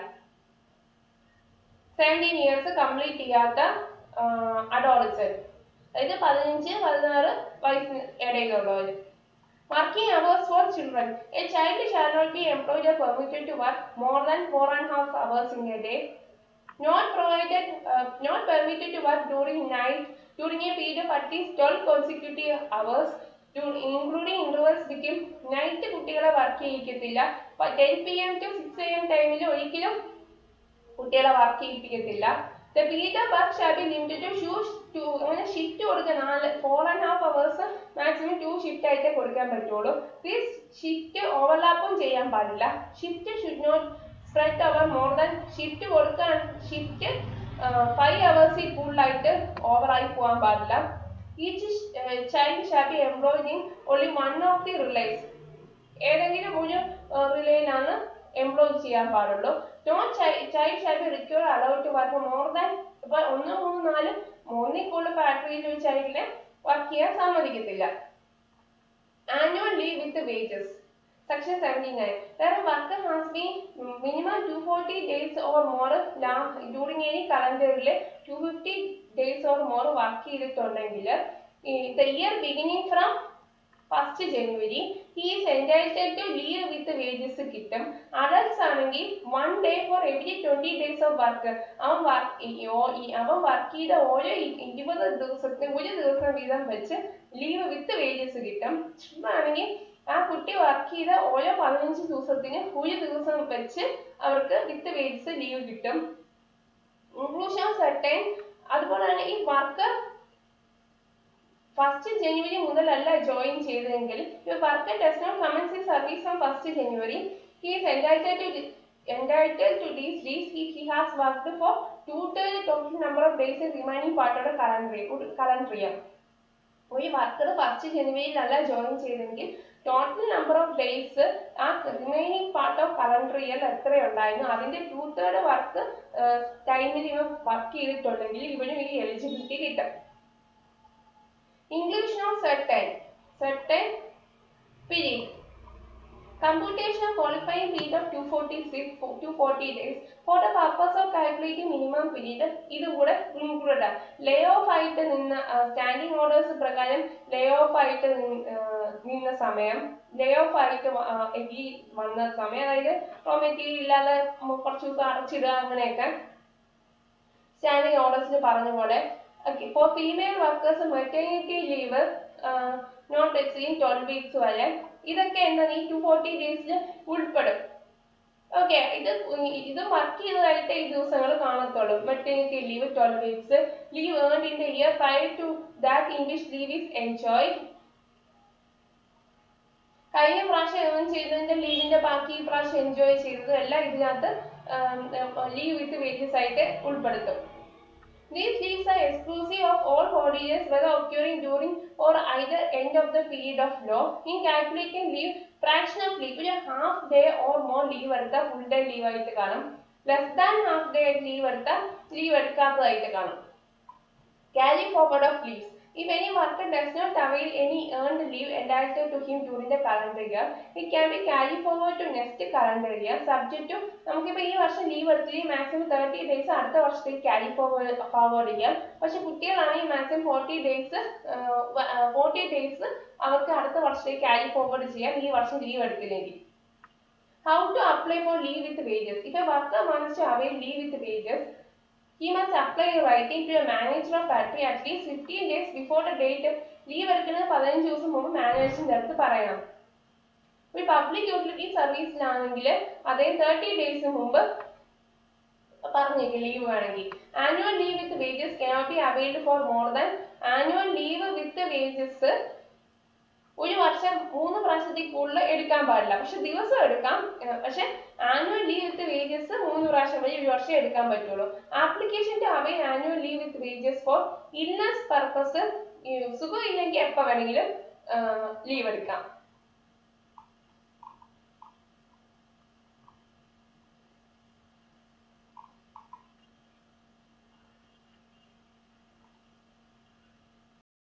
സെവൻറ്റീൻ ഇയേഴ്സ് കംപ്ലീറ്റ് ചെയ്യാത്ത adolescent അതായത് പതിനഞ്ച് പതിനാറ് വയസ്സിന് ഇടയിലുള്ളവർ working hours four children a child shall not be employed or permitted to work more than four and a half hours in a day not provided uh, not permitted to work during night during a period of at least 12 consecutive hours including intervals between night കുട്ടികളെ work ചെയ്യിക്കത്തില്ല ten P M to six A M ടൈമിൽ ഒരിക്കലും കുട്ടികളെ work ചെയ്യിപ്പിക്കത്തില്ല the period of work shall be limited to ഷൂ two അങ്ങനെ shift കൊടുക്കുക നാല് four and half hours maximum two shift ആയിട്ടേ കൊടുക്കാൻ പറ്റുള്ളൂ ദിസ് ഷിഫ്റ്റ് ഓവർലാപ്പും ചെയ്യാൻ പാടില്ല shift should not spread over more than shift കൊടുക്കാൻ ഷിഫ്റ്റ് ഫൈവ് അവേഴ്സിൽ കൂടുതലായിട്ട് ഓവറായി പോകാൻ പാടില്ല each child shall be employed in only one of the relays ഏതെങ്കിലും ഒരു റിലേയിലാണ് എംപ്ലോയ് ചെയ്യാൻ പാടുള്ളൂ no child shall be require allowed to work more than ഇപ്പൊ ഒന്ന് മൂന്ന് നാല് മൂന്നിൽ കൂടുതൽ ഫാക്ടറിയിൽ ഒരു ചൈൽഡിനെ വർക്ക് ചെയ്യാൻ സമ്മതിക്കത്തില്ല annual leave with wages Section 79. Where a worker has been minimum 240 days or more last during any calendar year 250 days or more work ചെയ്തിട്ടുണ്ടെങ്കിൽ the year beginning from first first January he's entitled to leave with wages കിട്ടും adults ആണെങ്കിൽ one day for every twenty days of work അവൻ work അവൻ work ചെയ്ത ഓരോ E- ഇരുപത് ദിവസത്തിന് ഒരു ദിവസം വീതം വെച്ച് ലീവ് വിത്ത് വേജസ് കിട്ടും ആണെങ്കിൽ ആ കുട്ടി വർക്ക് ചെയ്ത ഓരോ പതിനഞ്ച് ദിവസത്തിന് ഒരു ദിവസം വെച്ച് അവർക്ക് വിത്ത് വേജസ് ലീവ് കിട്ടും ഇൻക്ലൂഷൻ സെർട്ടൈൻ അതുപോലെ തന്നെ ഈ വർക്കർ ഫസ്റ്റ് ജനുവരി മുതലല്ല ജോയിൻ ചെയ്തതെങ്കിൽ worker does not commence he service on first January he is entitled to entitled to these leaves if he has worked for two-thirds total number of days in remaining part of the calendar year. calendar year. ഒരു worker first ജനുവരിയിലല്ല join ചെയ്തെങ്കിൽ total number of days ആ remaining part of calendar year എത്രയുണ്ടായിരുന്നു അതിന്റെ two third work ടൈമിൽ ഇവ work ചെയ്തിട്ടുണ്ടെങ്കിൽ ഇവനും ഈ എലിജിബിലിറ്റി കിട്ടും English not certain certain period Computation of qualifying period of 246 240 days for the purpose of calculating minimum period ഇത് കൂടെ included ആണ് ലേ ഓഫ് ആയിട്ട് നിന്ന സ്റ്റാൻഡിംഗ് ഓർഡേഴ്സ് പ്രകാരം ലേ ഓഫ് ആയിട്ട് നിന്ന- ആ, നിന്ന സമയം ലേ ഓഫ് ആയിട്ട് വ- ആ, ഈ വന്ന സമയം അതായത് റോ മെറ്റീരിയൽ ഇല്ലാതെ മ- കുറച്ച് ദിവസം അടച്ചിടുക അങ്ങനെയൊക്കെ സ്റ്റാൻഡിംഗ് ഓർഡേഴ്സിന് പറഞ്ഞ പോലെ okay for female workers maternity leave not exceed twelve weeks വരെ ഇതൊക്കെ എന്താണ് ഈ ടു ഫോർട്ടി ഡേയ്സിൽ ഉൾപ്പെടും ഓക്കെ ഇത് ഇത് വർക്ക് ചെയ്തതായിട്ട് ഈ ദിവസങ്ങൾ കാണത്തുള്ളൂ maternity leave twelve weeks leave earn in the year prior to that English leave is enjoy കഴിഞ്ഞ പ്രാവശ്യം ഏൺ ചെയ്തതിന്റെ ലീവിന്റെ ബാക്കി ഈ പ്രാവശ്യം എൻജോയ് ചെയ്തത് എല്ലാം ഇതിനകത്ത് ലീവ് വിത്ത് വേജസ് ആയിട്ട് ഉൾപ്പെടുത്തും These leaves are exclusive of all holidays whether occurring during or either end of the period of law. In calculating leave, fraction of leave, ഒരു half day or more leave എടുത്താൽ full day leave ആയിട്ട് കാണും less than half day leave എടുത്താൽ leave എടുക്കാത്തതായിട്ട് കാണും carry forward of leaves. If any worker does not avail any earned leave entitled to him during the calendar year, it can be carried forward to next calendar year subject to നമുക്കിപ്പോൾ ഈ വർഷം leave എടുത്തിട്ട് maximum thirty days അടുത്ത വർഷത്തേക്ക് carry forward forward ചെയ്യാം പക്ഷെ കുട്ടികളാണെങ്കിൽ maximum forty days forty days അവർക്ക് അടുത്ത വർഷത്തേക്ക് ക്യാരി ഫോർവേഡ് ചെയ്യാം ഈ വർഷം ലീവ് എടുത്തില്ലെങ്കിൽ how to apply for leave with wages ഇപ്പൊ worker wants to avail leave with wages he must apply in writing to a manager of factory at least 15 days before the date leave എടുക്കുന്നത് പതിനഞ്ച് ദിവസം മുമ്പ് മാനേജറിന്റെ അടുത്ത് പറയണം ഒരു public utility സർവീസിലാണെങ്കിൽ അതേ thirty days മുമ്പ് പറഞ്ഞേക്കും ലീവ് വേണമെങ്കിൽ annual leave with wages cannot be availed for more than annual leave with wages ഒരു വർഷം മൂന്ന് പ്രാവശ്യത്തിൽ കൂടുതൽ എടുക്കാൻ പാടില്ല പക്ഷെ ദിവസം എടുക്കാം ഏർ പക്ഷെ ആനുവൽ ലീവ് വിത്ത് വേജസ് മൂന്ന് പ്രാവശ്യം വരെ ഒരു വർഷം എടുക്കാൻ പറ്റുള്ളൂ application to avail annual leave with wages for illness purpose സുഖം ഇല്ലെങ്കിൽ എപ്പോൾ വേണമെങ്കിലും ലീവ് എടുക്കാം